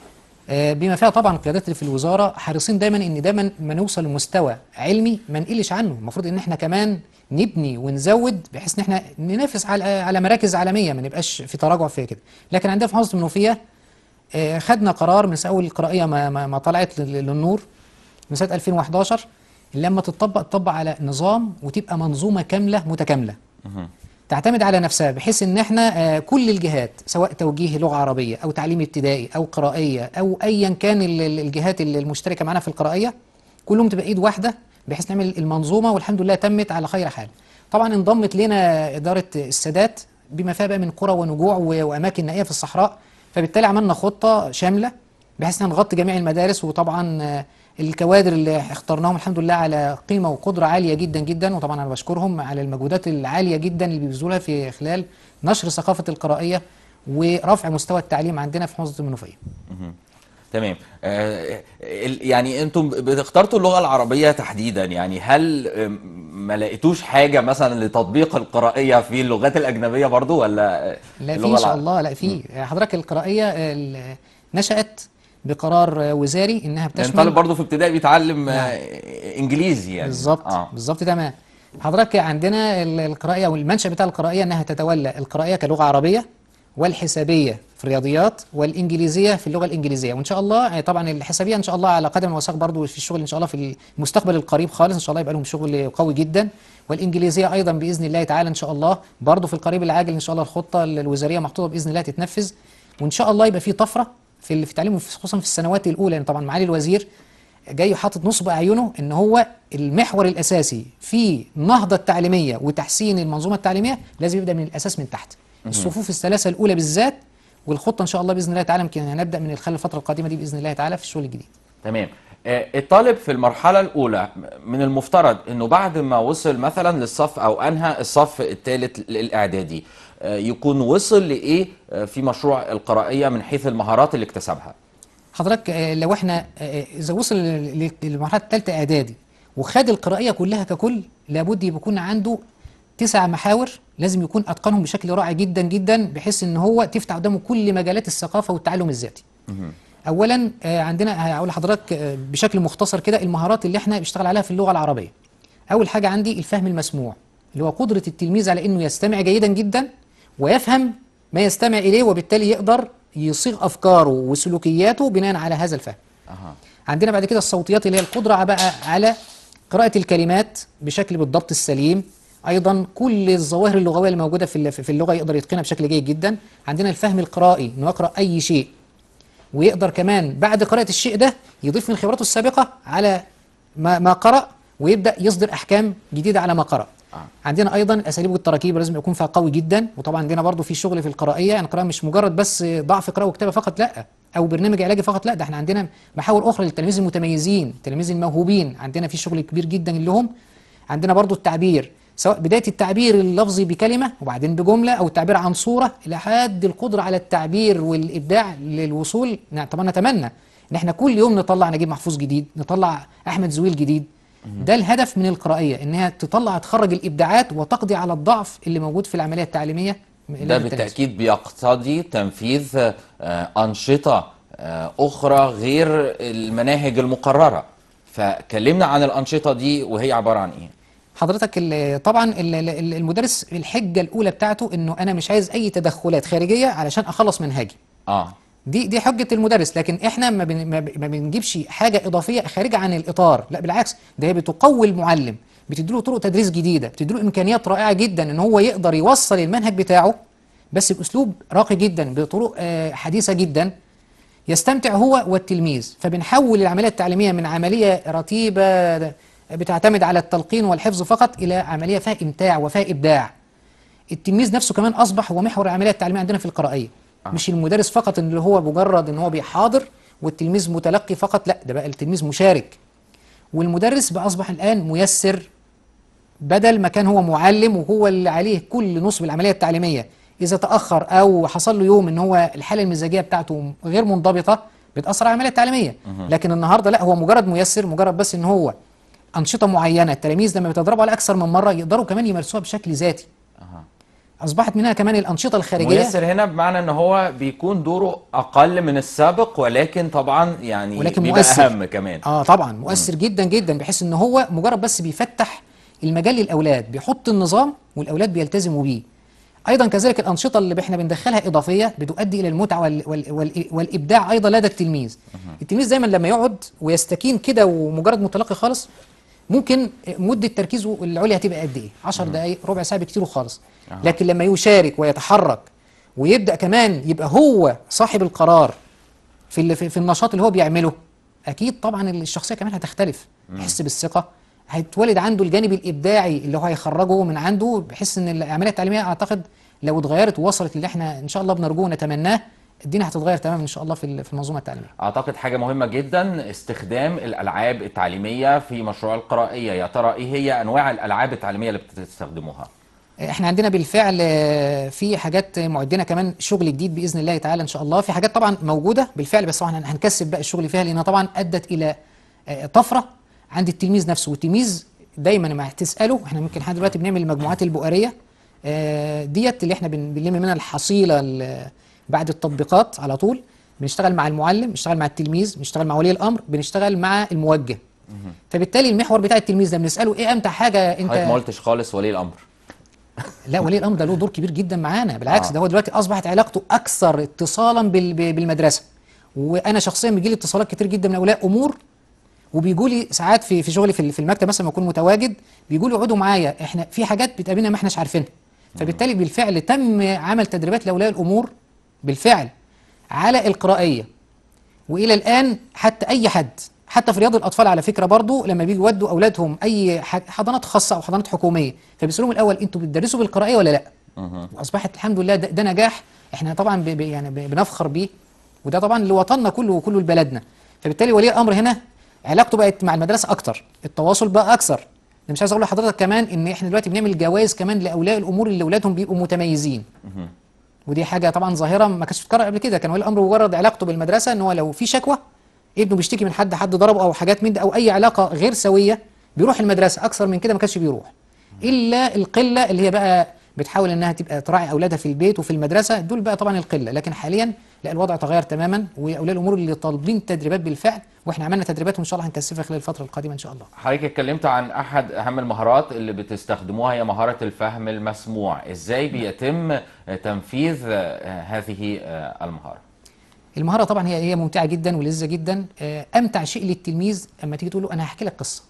آه، بما فيها طبعا القيادات اللي في الوزاره حريصين دايما ان دايما ما نوصل لمستوى علمي ما نقلش عنه المفروض ان احنا كمان نبني ونزود بحيث ان احنا ننافس على على مراكز عالميه ما نبقاش في تراجع في كده لكن عندنا في محافظه المنوفيه آه، خدنا قرار من اول القرائيه ما, ما, ما طلعت لل- للنور من سنه 2011 لما تطبق تطبق على نظام وتبقى منظومه كامله متكامله تعتمد على نفسها بحيث ان احنا آه، كل الجهات سواء توجيه لغه عربيه او تعليم ابتدائي او قرائيه او ايا كان ال- ال- الجهات ال- المشتركه معانا في القرائيه كلهم تبقى ايد واحده بحيث نعمل المنظومه والحمد لله تمت على خير حال. طبعا انضمت لنا اداره السادات بما فيها بقى من قرى ونجوع و- واماكن نائيه في الصحراء فبالتالي عملنا خطه شامله بحيث ان نغطي جميع المدارس وطبعا آه، الكوادر اللي اخترناهم الحمد لله على قيمه وقدره عاليه جدا جدا وطبعا انا بشكرهم على المجهودات العاليه جدا اللي بيبذلوها في خلال نشر ثقافه القرائيه ورفع مستوى التعليم عندنا في محافظه المنوفيه. تمام آه ال- يعني انتم اخترتوا اللغه العربيه تحديدا يعني هل آم، ما لقيتوش حاجه مثلا لتطبيق القرائيه في اللغات الاجنبيه برضو ولا آه، لا في اللغة ان شاء الع- الله لا في حضرتك القرائيه آه، ال- نشات بقرار آه، وزاري انها يعني بتشمل طالب برضو في ابتدائي بيتعلم آه، نعم. انجليزي يعني بالظبط اه بالظبط تمام حضرتك عندنا ال- القرائيه والمنشا بتاع القرائيه انها تتولى القرائيه كلغه عربيه والحسابيه في الرياضيات والانجليزيه في اللغه الانجليزيه وان شاء الله يعني طبعا الحسابيه ان شاء الله على قدم وساق برضو في الشغل ان شاء الله في المستقبل القريب خالص ان شاء الله يبقى لهم شغل قوي جدا والانجليزيه ايضا باذن الله تعالى ان شاء الله برضو في القريب العاجل ان شاء الله الخطه الوزاريه محطوطه باذن الله تتنفذ وان شاء الله يبقى في طفره في ال- في التعليم خصوصا في السنوات الاولى يعني طبعا معالي الوزير جاي حاطط نصب اعينه ان هو المحور الاساسي في النهضه التعليميه وتحسين المنظومه التعليميه لازم يبدا من الاساس من تحت الصفوف الثلاثه الاولى بالذات والخطه ان شاء الله باذن الله تعالى يمكن هنبدا من خلال الفتره القادمه دي باذن الله تعالى في الشغل الجديد تمام آه، الطالب في المرحلة الأولى من المفترض أنه بعد ما وصل مثلا للصف أو أنهى الصف الثالث الإعدادي آه، يكون وصل لإيه آه، في مشروع القرائية من حيث المهارات اللي اكتسبها حضرتك آه، لو احنا آه، اذا وصل ل- للمرحله الثالثه اعدادي وخد القرائيه كلها ككل لابد يكون عنده تسع محاور لازم يكون اتقنهم بشكل رائع جدا جدا بحيث ان هو تفتح قدامه كل مجالات الثقافه والتعلم الذاتي. اولا آه، عندنا هقول لحضرتك آه، بشكل مختصر كده المهارات اللي احنا بنشتغل عليها في اللغه العربيه. اول حاجه عندي الفهم المسموع اللي هو قدره التلميذ على انه يستمع جيدا جدا ويفهم ما يستمع اليه وبالتالي يقدر يصيغ افكاره وسلوكياته بناء على هذا الفهم. أها. عندنا بعد كده الصوتيات اللي هي القدره بقى على قراءة الكلمات بشكل بالضبط السليم أيضا كل الظواهر اللغوية اللي موجودة في الل- في اللغة يقدر يتقنها بشكل جيد جدا عندنا الفهم القرائي إنه يقرأ أي شيء ويقدر كمان بعد قراءة الشيء ده يضيف من خبراته السابقة على ما, ما قرأ ويبدأ يصدر أحكام جديدة على ما قرأ آه. عندنا ايضا الاساليب والتراكيب لازم يكون فيها قوي جدا وطبعا عندنا برضو في شغل في القرائيه يعني القراءه مش مجرد بس ضعف قراءه وكتابه فقط لا او برنامج علاجي فقط لا ده احنا عندنا محاور اخرى للتلاميذ المتميزين التلاميذ الموهوبين عندنا في شغل كبير جدا لهم عندنا برضو التعبير سواء بدايه التعبير اللفظي بكلمه وبعدين بجمله او التعبير عن صوره لحد القدره على التعبير والابداع للوصول نعم، طبعا نتمنى ان احنا كل يوم نطلع نجيب محفوظ جديد نطلع احمد زويل جديد ده الهدف من القرائيه انها تطلع تخرج الابداعات وتقضي على الضعف اللي موجود في العمليه التعليميه ده لدى التلاميذ. بالتأكيد بيقتضي تنفيذ آه، أنشطة آه، أخرى غير المناهج المقررة فكلمنا عن الأنشطة دي وهي عبارة عن إيه؟ حضرتك ال- طبعا ال- ال- المدرس الحجه الاولى بتاعته انه انا مش عايز اي تدخلات خارجيه علشان اخلص منهجي آه دي دي حجه المدرس لكن احنا ما, بن ما, ب- ما بنجيبش حاجه اضافيه خارجه عن الاطار لا بالعكس ده هي بتقوي المعلم بتديله طرق تدريس جديده بتديله امكانيات رائعه جدا ان هو يقدر يوصل المنهج بتاعه بس باسلوب راقي جدا بطرق آه، حديثه جدا يستمتع هو والتلميذ فبنحول العمليه التعليميه من عمليه رتيبه بتعتمد على التلقين والحفظ فقط الى عمليه فيها امتاع وفيها ابداع التلميذ نفسه كمان اصبح هو محور العمليه التعليميه عندنا في القرائيه آه. مش المدرس فقط اللي هو مجرد ان هو بيحاضر والتلميذ متلقي فقط لا ده بقى التلميذ مشارك والمدرس بقى اصبح الان ميسر بدل ما كان هو معلم وهو اللي عليه كل نصب العمليه التعليميه اذا تاخر او حصل له يوم ان هو الحاله المزاجيه بتاعته غير منضبطه بتاثر على العمليه التعليميه لكن النهارده لا هو مجرد ميسر مجرد بس ان هو انشطه معينه التلاميذ لما بيتدربوا على اكثر من مره يقدروا كمان يمارسوها بشكل ذاتي أها. اصبحت منها كمان الانشطه الخارجيه ميسر هنا بمعنى ان هو بيكون دوره اقل من السابق ولكن طبعا يعني ولكن بيبقى مؤثر. اهم كمان اه طبعا مؤثر جدا جدا بحيث ان هو مجرد بس بيفتح المجال للاولاد بيحط النظام والاولاد بيلتزموا بيه ايضا كذلك الانشطه اللي احنا بندخلها اضافيه بتؤدي الى المتعه وال وال وال والابداع ايضا لدى التلميذ التلميذ دايما لما يقعد ويستكين كده ومجرد متلقي خالص ممكن مده تركيزه العليا هتبقى قد ايه 10 دقائق ربع ساعه بكتير خالص لكن لما يشارك ويتحرك ويبدا كمان يبقى هو صاحب القرار في ال- في في النشاط اللي هو بيعمله اكيد طبعا الشخصيه كمان هتختلف يحس بالثقه هيتولد عنده الجانب الابداعي اللي هو هيخرجه من عنده بحيث ان العمليه التعليميه اعتقد لو اتغيرت ووصلت اللي احنا ان شاء الله بنرجوه ونتمناه الدنيا هتتغير تماما ان شاء الله في ال- في المنظومه التعليميه اعتقد حاجه مهمه جدا استخدام الالعاب التعليميه في مشروع القرائيه يا ترى ايه هي انواع الالعاب التعليميه اللي بتستخدموها احنا عندنا بالفعل آه، في حاجات معدنا كمان شغل جديد باذن الله تعالى ان شاء الله في حاجات طبعا موجوده بالفعل بس طبعا هنكثف بقى الشغل فيها لانها طبعا ادت الى آه، طفره عند التلميذ نفسه والتلميذ دايما ما تساله احنا ممكن لحد دلوقتي بنعمل المجموعات البؤريه آه، ديت اللي احنا بن- بنلم منها الحصيله ال- بعد التطبيقات على طول بنشتغل مع المعلم بنشتغل مع التلميذ بنشتغل مع ولي الامر بنشتغل مع الموجه فبالتالي المحور بتاع التلميذ ده بنساله ايه امتع حاجه انت حضرتك ما قلتش خالص ولي الامر لا ولي الامر ده له دور كبير جدا معانا بالعكس آه. ده هو دلوقتي اصبحت علاقته اكثر اتصالا بال- ب- بالمدرسه وانا شخصيا بيجي لي اتصالات كتير جدا من اولياء امور وبيجوا لي ساعات في في شغلي في ال- في المكتب مثلا لما اكون متواجد بيجوا لي يقعدوا معايا احنا في حاجات بتقابلنا ما احناش عارفينها فبالتالي بالفعل تم عمل تدريبات لاولياء الامور بالفعل على القرائيه والى الان حتى اي حد حتى في رياض الاطفال على فكره برضو لما بيجوا يودوا اولادهم اي ح- حضانات خاصه او حضانات حكوميه فبيسالوهم الاول انتوا بتدرسوا بالقرائيه ولا لا واصبحت الحمد لله ده, ده نجاح احنا طبعا ب ب يعني ب بنفخر بيه وده طبعا لوطننا كله وكله لبلدنا فبالتالي ولي الامر هنا علاقته بقت مع المدرسه اكتر التواصل بقى اكثر انا مش عايز اقول لحضرتك كمان ان احنا دلوقتي بنعمل جوائز كمان لاولياء الامور اللي اولادهم بيبقوا متميزين ودي حاجه طبعا ظاهره ما كانتش بتتكرر قبل كده كان ولي الامر مجرد علاقته بالمدرسه ان هو لو في شكوى ابنه بيشتكي من حد حد ضربه او حاجات من ده او اي علاقه غير سويه بيروح المدرسه اكثر من كده ما كانش بيروح الا القله اللي هي بقى بتحاول انها تبقى تراعي اولادها في البيت وفي المدرسه دول بقى طبعا القله لكن حاليا لا الوضع تغير تماما واولياء الامور اللي طالبين تدريبات بالفعل واحنا عملنا تدريبات وان شاء الله هنكثفها خلال الفتره القادمه ان شاء الله حضرتك اتكلمت عن احد اهم المهارات اللي بتستخدموها هي مهاره الفهم المسموع ازاي بيتم تنفيذ آه، هذه آه، المهاره المهاره طبعا هي هي ممتعه جدا ولذيذه جدا آه، امتع شيء للتلميذ اما تيجي تقول له انا هحكي لك قصه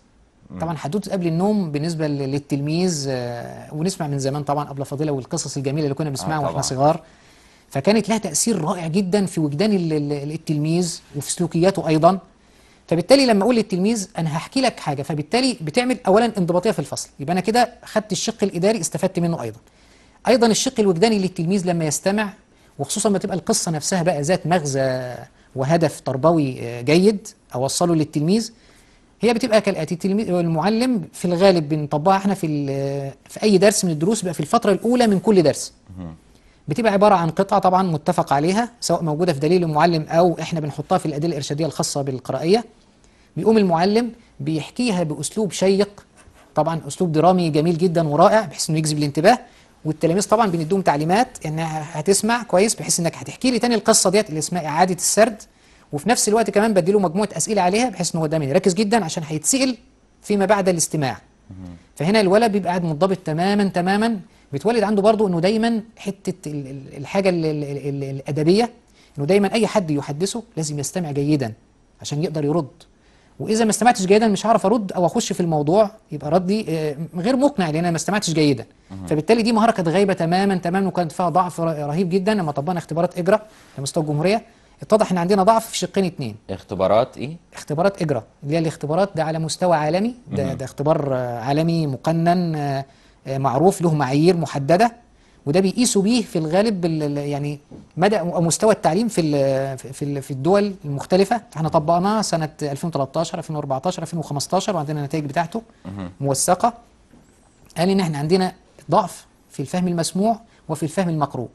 طبعا حدوته قبل النوم بالنسبه ل- للتلميذ آه، ونسمع من زمان طبعا ابله فضيله والقصص الجميله اللي كنا بنسمعها آه، واحنا طبعاً. صغار فكانت لها تاثير رائع جدا في وجدان ال- ال- التلميذ وفي سلوكياته ايضا فبالتالي لما اقول للتلميذ انا هحكي لك حاجه فبالتالي بتعمل اولا انضباطيه في الفصل يبقى انا كده خدت الشق الاداري استفدت منه ايضا ايضا الشق الوجداني للتلميذ لما يستمع وخصوصا لما تبقى القصه نفسها بقى ذات مغزى وهدف تربوي آه، جيد اوصله للتلميذ هي بتبقى كالاتي التلميذ المعلم في الغالب بنطبقها احنا في ال- في اي درس من الدروس بقى في الفتره الاولى من كل درس بتبقى عباره عن قطعه طبعا متفق عليها سواء موجوده في دليل المعلم او احنا بنحطها في الادله الارشاديه الخاصه بالقرائيه بيقوم المعلم بيحكيها باسلوب شيق طبعا اسلوب درامي جميل جدا ورائع بحيث انه يجذب الانتباه والتلاميذ طبعا بنديهم تعليمات انها هتسمع كويس بحيث انك هتحكي لي تاني القصه ديت اللي اسمها اعاده السرد وفي نفس الوقت كمان بديله مجموعه اسئله عليها بحيث ان هو دايما يركز جدا عشان هيتسال فيما بعد الاستماع فهنا الولد بيبقى قاعد منضبط تماما تماما بيتولد عنده برضه انه دايما حته ال- ال- الحاجه ال- ال- ال- الادبيه انه دايما اي حد يحدثه لازم يستمع جيدا عشان يقدر يرد واذا ما استمعتش جيدا مش هعرف ارد او اخش في الموضوع يبقى ردي آه، غير مقنع لان انا ما استمعتش جيدا فبالتالي دي مهاره كانت غايبه تماما تماما وكانت فيها ضعف ر- رهيب جدا لما طبقنا اختبارات اجرا لمستوى الجمهوريه اتضح ان عندنا ضعف في شقين اتنين اختبارات ايه اختبارات اجرا اللي هي الاختبارات ده على مستوى عالمي ده, ده اختبار آه، عالمي مقنن آه، آه، معروف له معايير محدده وده بيقيسوا بيه في الغالب ال- ال- يعني مدى او مستوى التعليم في ال- في ال- في الدول المختلفه احنا طبقناها سنه 2013 2014 2015 وعندنا النتائج بتاعته موثقه قال ان احنا عندنا ضعف في الفهم المسموع وفي الفهم المقروء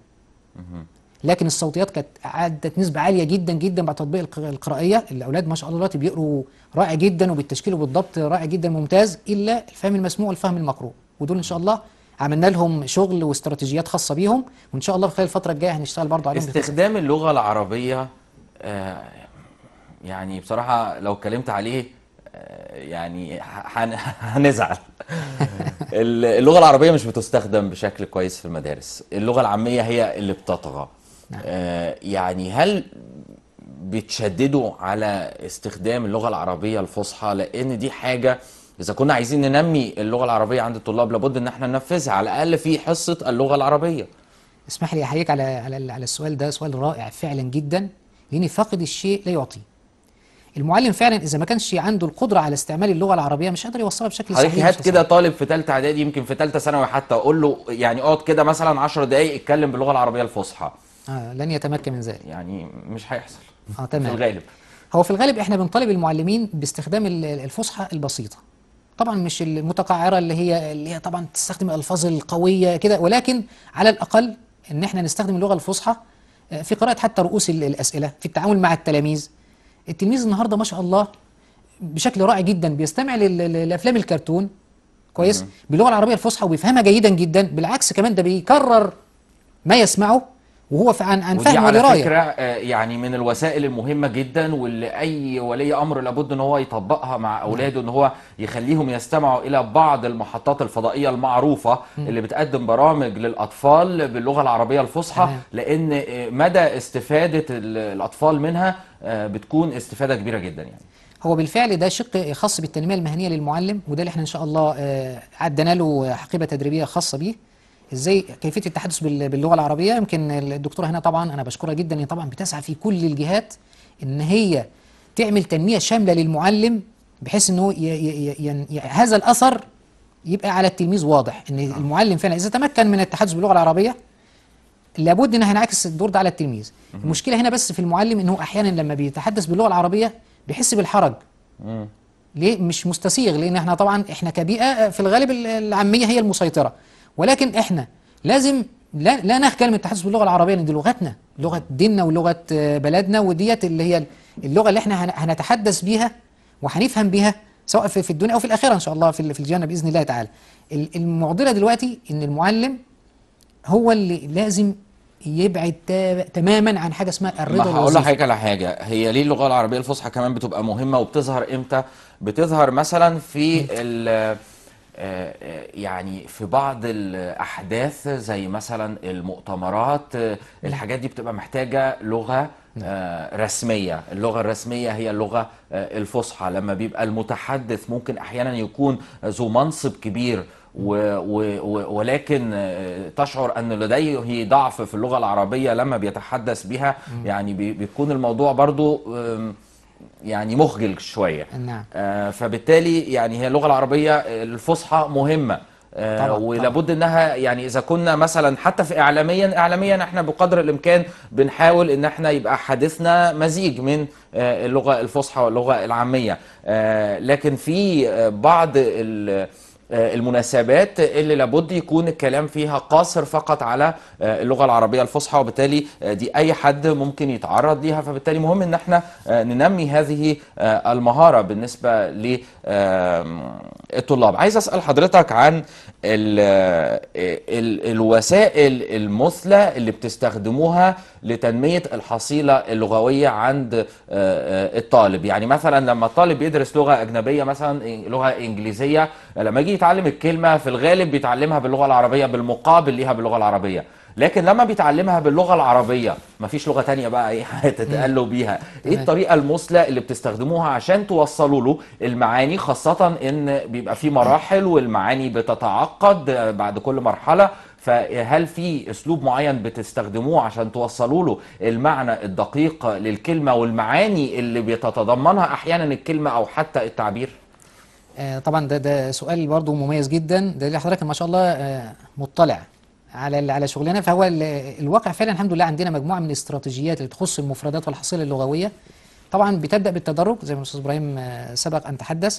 لكن الصوتيات كانت عدت نسبة عالية جدا جدا بعد تطبيق الق- القرائية الأولاد ما شاء الله دلوقتي بيقروا رائع جدا وبالتشكيل وبالضبط رائع جدا ممتاز إلا الفهم المسموع والفهم المقروء ودول إن شاء الله عملنا لهم شغل واستراتيجيات خاصة بيهم وإن شاء الله خلال الفترة الجاية هنشتغل برضه عليهم بكذا. استخدام اللغة العربية آه، يعني بصراحة لو اتكلمت عليه آه، يعني هن- هنزعل ال- اللغة العربية مش بتستخدم بشكل كويس في المدارس اللغة العامية هي اللي بتطغى آه، يعني هل بتشددوا على استخدام اللغة العربية الفصحى لأن دي حاجة إذا كنا عايزين ننمي اللغة العربية عند الطلاب لابد إن احنا ننفذها على الأقل في حصة اللغة العربية اسمح لي أحييك على على على السؤال ده سؤال رائع فعلا جدا لأن فاقد الشيء لا يعطيه المعلم فعلا إذا ما كانش عنده القدرة على استعمال اللغة العربية مش قادر يوصلها بشكل حضرتك صحيح هات مش كده صحيح. طالب في ثالثه اعدادي يمكن في ثالثه ثانوي حتى اقول له يعني اقعد كده مثلا 10 دقائق اتكلم باللغه العربيه الفصحى آه لن يتمكن من ذلك يعني مش هيحصل اه في تمام الغالب هو في الغالب احنا بنطالب المعلمين باستخدام ال- الفصحى البسيطه طبعا مش المتقعره اللي هي اللي هي طبعا تستخدم الالفاظ القويه كده ولكن على الاقل ان احنا نستخدم اللغه الفصحى آه، في قراءه حتى رؤوس ال- الاسئله في التعامل مع التلاميذ التلميذ النهارده ما شاء الله بشكل رائع جدا بيستمع لل- لل- لافلام الكرتون كويس باللغه العربيه الفصحى وبيفهمها جيدا جدا بالعكس كمان ده بيكرر ما يسمعه وهو ف- عن عن ودي فهم على ودرايه فكره آه، يعني من الوسائل المهمه جدا واللي اي ولي امر لابد ان هو يطبقها مع اولاده ان هو يخليهم يستمعوا الى بعض المحطات الفضائيه المعروفه اللي بتقدم برامج للاطفال باللغه العربيه الفصحى تمام. لان آه، مدى استفاده ال- الاطفال منها آه، بتكون استفاده كبيره جدا يعني هو بالفعل ده شق خاص بالتنميه المهنيه للمعلم وده اللي احنا ان شاء الله آه، عدنا له حقيبه تدريبيه خاصه بيه ازاي كيفيه التحدث بال- باللغه العربيه يمكن الدكتوره هنا طبعا انا بشكرها جدا هي طبعا بتسعى في كل الجهات ان هي تعمل تنميه شامله للمعلم بحيث انه ي- ي- ي- ين- ي- هذا الاثر يبقى على التلميذ واضح ان المعلم فعلا اذا تمكن من التحدث باللغه العربيه لابد ان هينعكس الدور ده على التلميذ المشكله هنا بس في المعلم انه احيانا لما بيتحدث باللغه العربيه بيحس بالحرج ليه مش مستسيغ لان احنا طبعا احنا كبيئه في الغالب ال- العاميه هي المسيطره ولكن احنا لازم لا لا نخجل من التحدث باللغه العربيه لان دي لغتنا لغه ديننا ولغه آه، بلدنا وديت اللي هي اللغه اللي احنا هن- هنتحدث بيها وهنفهم بيها سواء في في الدنيا او في الاخره ان شاء الله في ال- في الجنه باذن الله تعالى ال- المعضله دلوقتي ان المعلم هو اللي لازم يبعد تا- تماما عن حاجه اسمها ما الرضا هقول الوظيفي لحضرتك على حاجه هي ليه اللغه العربيه الفصحى كمان بتبقى مهمه وبتظهر امتى بتظهر مثلا في ال آه، آه، يعني في بعض الاحداث زي مثلا المؤتمرات آه، الحاجات دي بتبقى محتاجه لغه آه، رسمية اللغة الرسمية هي اللغة آه، الفصحى لما بيبقى المتحدث ممكن أحيانا يكون ذو منصب كبير و و و ولكن آه، تشعر أن لديه ضعف في اللغة العربية لما بيتحدث بها يعني بي- بيكون الموضوع برضو آم، يعني مخجل شوية نعم آه، فبالتالي يعني هي اللغة العربية الفصحى مهمة آه، طبعاً، ولابد انها يعني اذا كنا مثلا حتى في اعلاميا اعلاميا احنا بقدر الامكان بنحاول ان احنا يبقى حديثنا مزيج من آه، اللغه الفصحى واللغه العاميه آه، لكن في آه، بعض ال- آه، المناسبات اللي لابد يكون الكلام فيها قاصر فقط على آه، اللغه العربيه الفصحى وبالتالي آه، دي اي حد ممكن يتعرض ليها فبالتالي مهم ان احنا آه، ننمي هذه آه، المهاره بالنسبه للطلاب عايز اسال حضرتك عن ال ال الوسائل المثلى اللي بتستخدموها لتنميه الحصيله اللغويه عند آه، آه، الطالب يعني مثلا لما الطالب بيدرس لغه اجنبيه مثلا إن- لغه انجليزيه لما يجي يتعلم الكلمه في الغالب بيتعلمها باللغه العربيه بالمقابل ليها باللغه العربيه لكن لما بيتعلمها باللغه العربيه مفيش لغه تانية بقى ايه هتتقال له بيها ايه تمام. الطريقه المثلى اللي بتستخدموها عشان توصلوا له المعاني خاصه ان بيبقى في مراحل والمعاني بتتعقد بعد كل مرحله فهل في اسلوب معين بتستخدموه عشان توصلوا له المعنى الدقيق للكلمه والمعاني اللي بتتضمنها احيانا الكلمه او حتى التعبير آه، طبعا ده ده سؤال برضو مميز جدا ده اللي حضرتك ما شاء الله آه، مطلع على ال- على شغلنا فهو ال- الواقع فعلا الحمد لله عندنا مجموعه من الاستراتيجيات اللي تخص المفردات والحصيله اللغويه طبعا بتبدا بالتدرج زي ما الاستاذ ابراهيم آه، سبق ان تحدث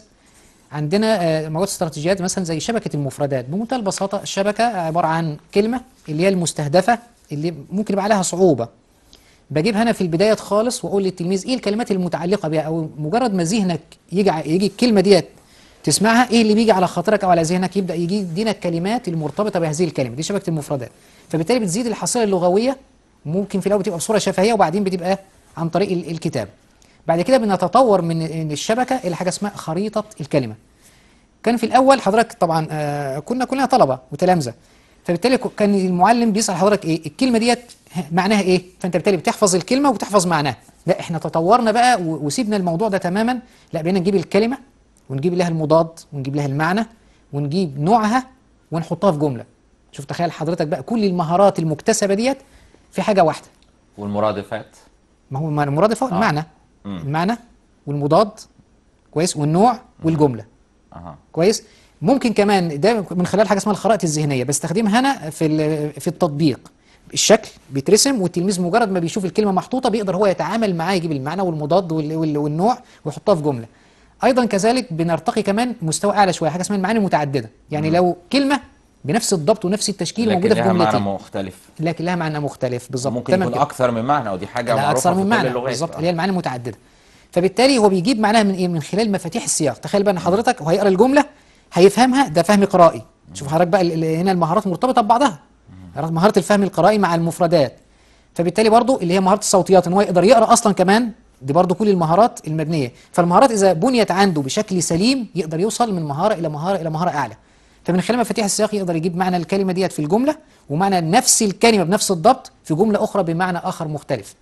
عندنا آه، مجموعه استراتيجيات مثلا زي شبكه المفردات بمنتهى البساطه الشبكه عباره عن كلمه اللي هي المستهدفه اللي ممكن يبقى عليها صعوبه بجيبها انا في البدايه خالص واقول للتلميذ ايه الكلمات المتعلقه بها او مجرد ما ذهنك يجي ع- يجي الكلمه ديت تسمعها ايه اللي بيجي على خاطرك او على ذهنك يبدا يجي يدينا الكلمات المرتبطه بهذه الكلمه دي شبكه المفردات فبالتالي بتزيد الحصيله اللغويه ممكن في الاول بتبقى بصوره شفهيه وبعدين بتبقى عن طريق ال- الكتاب بعد كده بنتطور من من الشبكه الى حاجه اسمها خريطه الكلمه كان في الاول حضرتك طبعا آه كنا كلنا طلبه وتلامذه فبالتالي ك- كان المعلم بيسال حضرتك ايه الكلمه ديت ه- معناها ايه فانت بالتالي بتحفظ الكلمه وبتحفظ معناها لا احنا تطورنا بقى و- وسيبنا الموضوع ده تماما لا بقينا نجيب الكلمه ونجيب لها المضاد ونجيب لها المعنى ونجيب نوعها ونحطها في جمله شوف تخيل حضرتك بقى كل المهارات المكتسبه ديت في حاجه واحده والمرادفات ما هو المرادف هو آه. المعنى مم. المعنى والمضاد كويس والنوع والجمله اها كويس ممكن كمان ده من خلال حاجه اسمها الخرائط الذهنيه بستخدمها انا في ال- في التطبيق الشكل بيترسم والتلميذ مجرد ما بيشوف الكلمه محطوطه بيقدر هو يتعامل معاه يجيب المعنى والمضاد وال- وال- والنوع ويحطها في جمله ايضا كذلك بنرتقي كمان مستوى اعلى شويه حاجه اسمها المعاني المتعدده يعني لو كلمه بنفس الضبط ونفس التشكيل لكن موجوده في لها معنى جملتين مختلف لكن لها معنى مختلف بالظبط ممكن تمام يكون كده. اكثر من معنى ودي حاجه لا معروفه اكثر في من كل معنى اللغات بالظبط آه. اللي هي المعاني المتعدده فبالتالي هو بيجيب معناها من ايه من خلال مفاتيح السياق تخيل بقى ان حضرتك وهيقرا الجمله هيفهمها ده فهم قرائي شوف حضرتك بقى ال- ال- هنا المهارات مرتبطه ببعضها مهاره الفهم القرائي مع المفردات فبالتالي برضو اللي هي مهاره الصوتيات ان هو يقدر يقرا اصلا كمان دي برضو كل المهارات المبنيه فالمهارات اذا بنيت عنده بشكل سليم يقدر يوصل من مهاره الى مهاره الى مهاره اعلى فمن خلال مفاتيح السياق يقدر يجيب معنى الكلمه ديت في الجمله ومعنى نفس الكلمه بنفس الضبط في جمله اخرى بمعنى اخر مختلف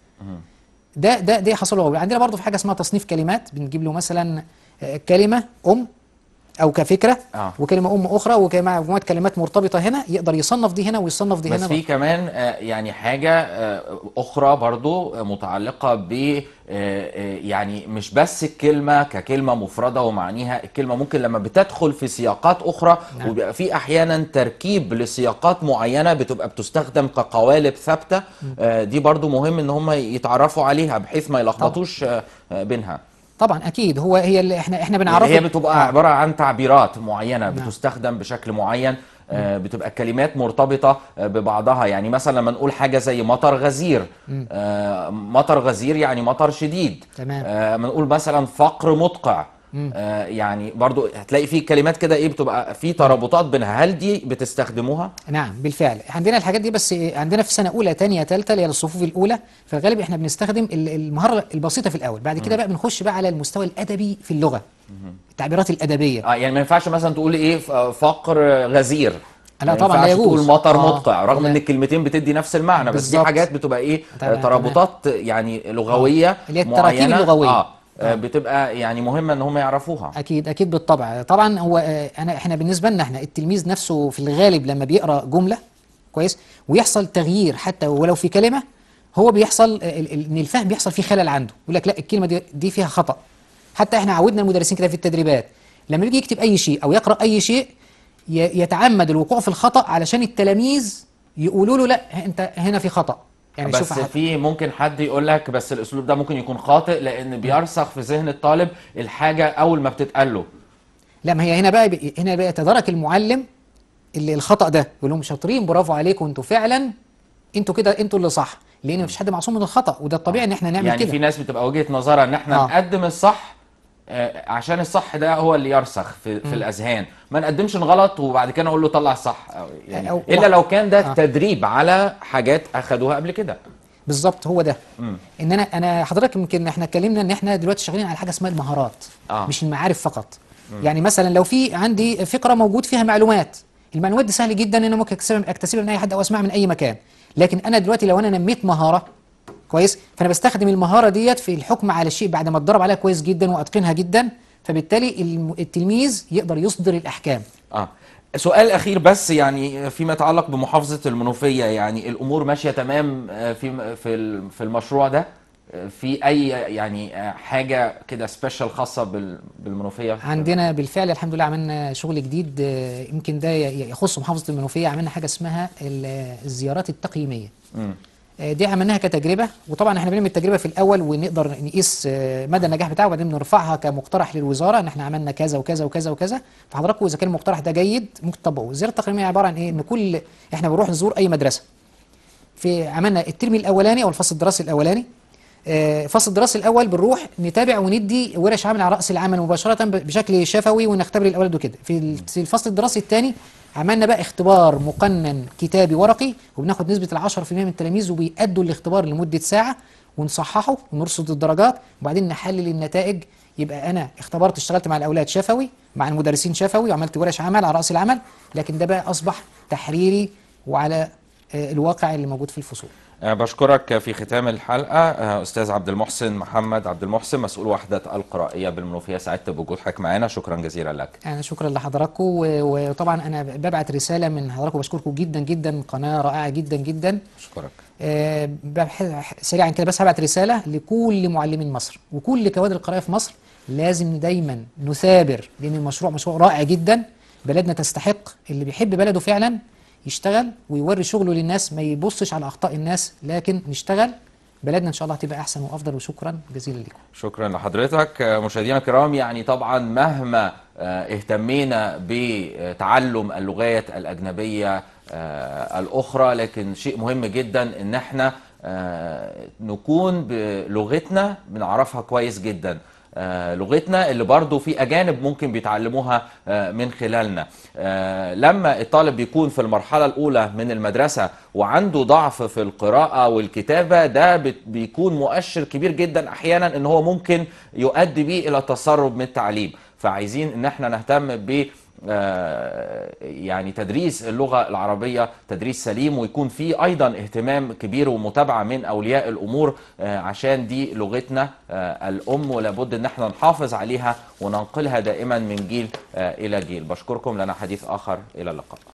ده ده دي حصل لغوي عندنا برضو في حاجه اسمها تصنيف كلمات بنجيب له مثلا آه، كلمه ام او كفكره آه. وكلمه ام اخرى ومجموعه كلمات مرتبطه هنا يقدر يصنف دي هنا ويصنف دي بس هنا في كمان آه، يعني حاجة آه، أخرى برضو آه، متعلقة ب آه، آه، يعني مش بس الكلمة ككلمة مفردة ومعانيها الكلمة ممكن لما بتدخل في سياقات أخرى نعم. وبيبقى في أحيانا تركيب لسياقات معينة بتبقى بتستخدم كقوالب ثابتة آه، دي برضو مهم إن هم يتعرفوا عليها بحيث ما يلخبطوش آه، آه، بينها طبعا اكيد هو هي اللي احنا احنا يعني بنعرفه هي بتبقى عبارة عن تعبيرات معينة نعم. بتستخدم بشكل معين آه، بتبقى كلمات مرتبطة آه، ببعضها يعني مثلا لما نقول حاجة زي مطر غزير آه، مطر غزير يعني مطر شديد تمام. آه، لما نقول مثلا فقر مدقع آه، يعني برضو هتلاقي في كلمات كده ايه بتبقى في ترابطات بينها هل دي بتستخدموها؟ نعم بالفعل عندنا الحاجات دي بس عندنا في سنه اولى ثانيه ثالثه اللي هي الصفوف الاولى في الغالب احنا بنستخدم ال- المهاره البسيطه في الاول بعد كده بقى بنخش بقى على المستوى الادبي في اللغه التعبيرات الادبيه اه يعني ما ينفعش مثلا تقول ايه ف- فقر غزير لا ما طبعا لا ينفعش يجوز. تقول مطر آه، مطقع رغم لا. ان الكلمتين بتدي نفس المعنى بس دي بالظبط. حاجات بتبقى ايه تمام، آه، ترابطات يعني لغويه اللي هي التراكيب معينة. اللغوية. اه آه، بتبقى يعني مهمه ان هم يعرفوها اكيد اكيد بالطبع طبعا هو آه، انا احنا بالنسبه لنا احنا التلميذ نفسه في الغالب لما بيقرا جمله كويس ويحصل تغيير حتى ولو في كلمه هو بيحصل آه، ال- ال- ان الفهم بيحصل فيه خلل عنده يقول لك لا الكلمه دي, دي فيها خطا حتى احنا عودنا المدرسين كده في التدريبات لما يجي يكتب اي شيء او يقرا اي شيء ي- يتعمد الوقوع في الخطا علشان التلاميذ يقولوا له لا انت هنا في خطا يعني بس شوف في ممكن حد يقول لك بس الاسلوب ده ممكن يكون خاطئ لان بيرسخ في ذهن الطالب الحاجه اول ما بتتقال له لا ما هي هنا بقى هنا بقى يتدارك المعلم اللي الخطأ ده يقول لهم شاطرين برافو عليكم انتوا فعلا انتوا كده انتوا اللي صح لان مفيش حد معصوم من الخطأ وده الطبيعي ان احنا نعمل يعني كده في ناس بتبقى وجهه نظرها ان احنا آه. نقدم الصح آه، عشان الصح ده هو اللي يرسخ في, في الاذهان ما نقدمش الغلط وبعد كده نقول له طلع الصح أو يعني أو- الا لو كان ده آه. تدريب على حاجات اخدوها قبل كده بالظبط هو ده مم. ان انا انا حضرتك يمكن احنا اتكلمنا ان احنا دلوقتي شغالين على حاجه اسمها المهارات آه. مش المعارف فقط يعني مثلا لو في عندي فقره موجود فيها معلومات المعلومات دي سهل جدا ان انا ممكن اكتسبها اكتسبها من اي حد او اسمعها من اي مكان لكن انا دلوقتي لو انا نميت مهاره كويس فانا بستخدم المهاره ديت في الحكم على الشيء بعد ما اتدرب عليها كويس جدا واتقنها جدا فبالتالي الم- التلميذ يقدر يصدر الاحكام اه سؤال اخير بس يعني فيما يتعلق بمحافظه المنوفيه يعني الامور ماشيه تمام آه، في في ال- في المشروع ده آه، في اي يعني آه، حاجه كده سبيشال خاصه بال- بالمنوفيه عندنا بالفعل الحمد لله عملنا شغل جديد آه، يمكن ده ي- يخص محافظه المنوفيه عملنا حاجه اسمها ال- الزيارات التقييميه مم. آه، دي عملناها كتجربه وطبعا احنا بنعمل التجربه في الاول ونقدر نقيس آه، مدى النجاح بتاعه وبعدين بنرفعها كمقترح للوزاره ان احنا عملنا كذا وكذا وكذا وكذا فحضراتكم اذا كان المقترح ده جيد ممكن تطبقوه الزياره التقييميه عباره عن ايه ان كل احنا بنروح نزور اي مدرسه في عملنا الترم الاولاني او الفصل الدراسي الاولاني آه، فصل الدراسي الاول بنروح نتابع وندي ورش عمل على راس العمل مباشره ب- بشكل شفوي ونختبر الاولاد وكده في ال- في الفصل الدراسي الثاني عملنا بقى اختبار مقنن كتابي ورقي وبناخد نسبه ال 10% من التلاميذ وبيأدوا الاختبار لمده ساعه ونصححه ونرصد الدرجات وبعدين نحلل النتائج يبقى انا اختبرت اشتغلت مع الاولاد شفوي مع المدرسين شفوي وعملت ورش عمل على راس العمل لكن ده بقى اصبح تحريري وعلى آه، الواقع اللي موجود في الفصول آه، بشكرك في ختام الحلقة آه، أستاذ عبد المحسن محمد عبد المحسن مسؤول وحدة القرائية بالمنوفية سعدت بوجود حضرتك معانا شكرا جزيلا لك انا شكرا لحضراتكم و- وطبعا انا ببعت رساله من حضراتكم بشكركم جدا جدا قناه رائعه جدا جدا أشكرك آه، ببح- سريعا كده بس هبعت رساله لكل معلمين مصر وكل كوادر القراءه في مصر لازم دايما نثابر لان المشروع مشروع رائع جدا بلدنا تستحق اللي بيحب بلده فعلا يشتغل ويوري شغله للناس ما يبصش على اخطاء الناس لكن نشتغل بلدنا ان شاء الله هتبقى احسن وافضل وشكرا جزيلا لكم شكرا لحضرتك آه، مشاهدينا الكرام يعني طبعا مهما آه، اهتمينا بتعلم اللغات الأجنبية آه، الأخرى لكن شيء مهم جدا إن احنا آه، نكون بلغتنا بنعرفها كويس جدا آه، لغتنا اللي برضو في أجانب ممكن بيتعلموها آه، من خلالنا آه، لما الطالب بيكون في المرحلة الأولى من المدرسة وعنده ضعف في القراءة والكتابة ده بت- بيكون مؤشر كبير جدا أحيانا إن هو ممكن يؤدي بيه إلى تسرب من التعليم فعايزين إن احنا نهتم ب آه، يعني تدريس اللغة العربية تدريس سليم ويكون فيه أيضا اهتمام كبير ومتابعة من أولياء الأمور آه، عشان دي لغتنا آه، الأم ولابد أن احنا نحافظ عليها وننقلها دائما من جيل آه، إلى جيل بشكركم لنا حديث آخر إلى اللقاء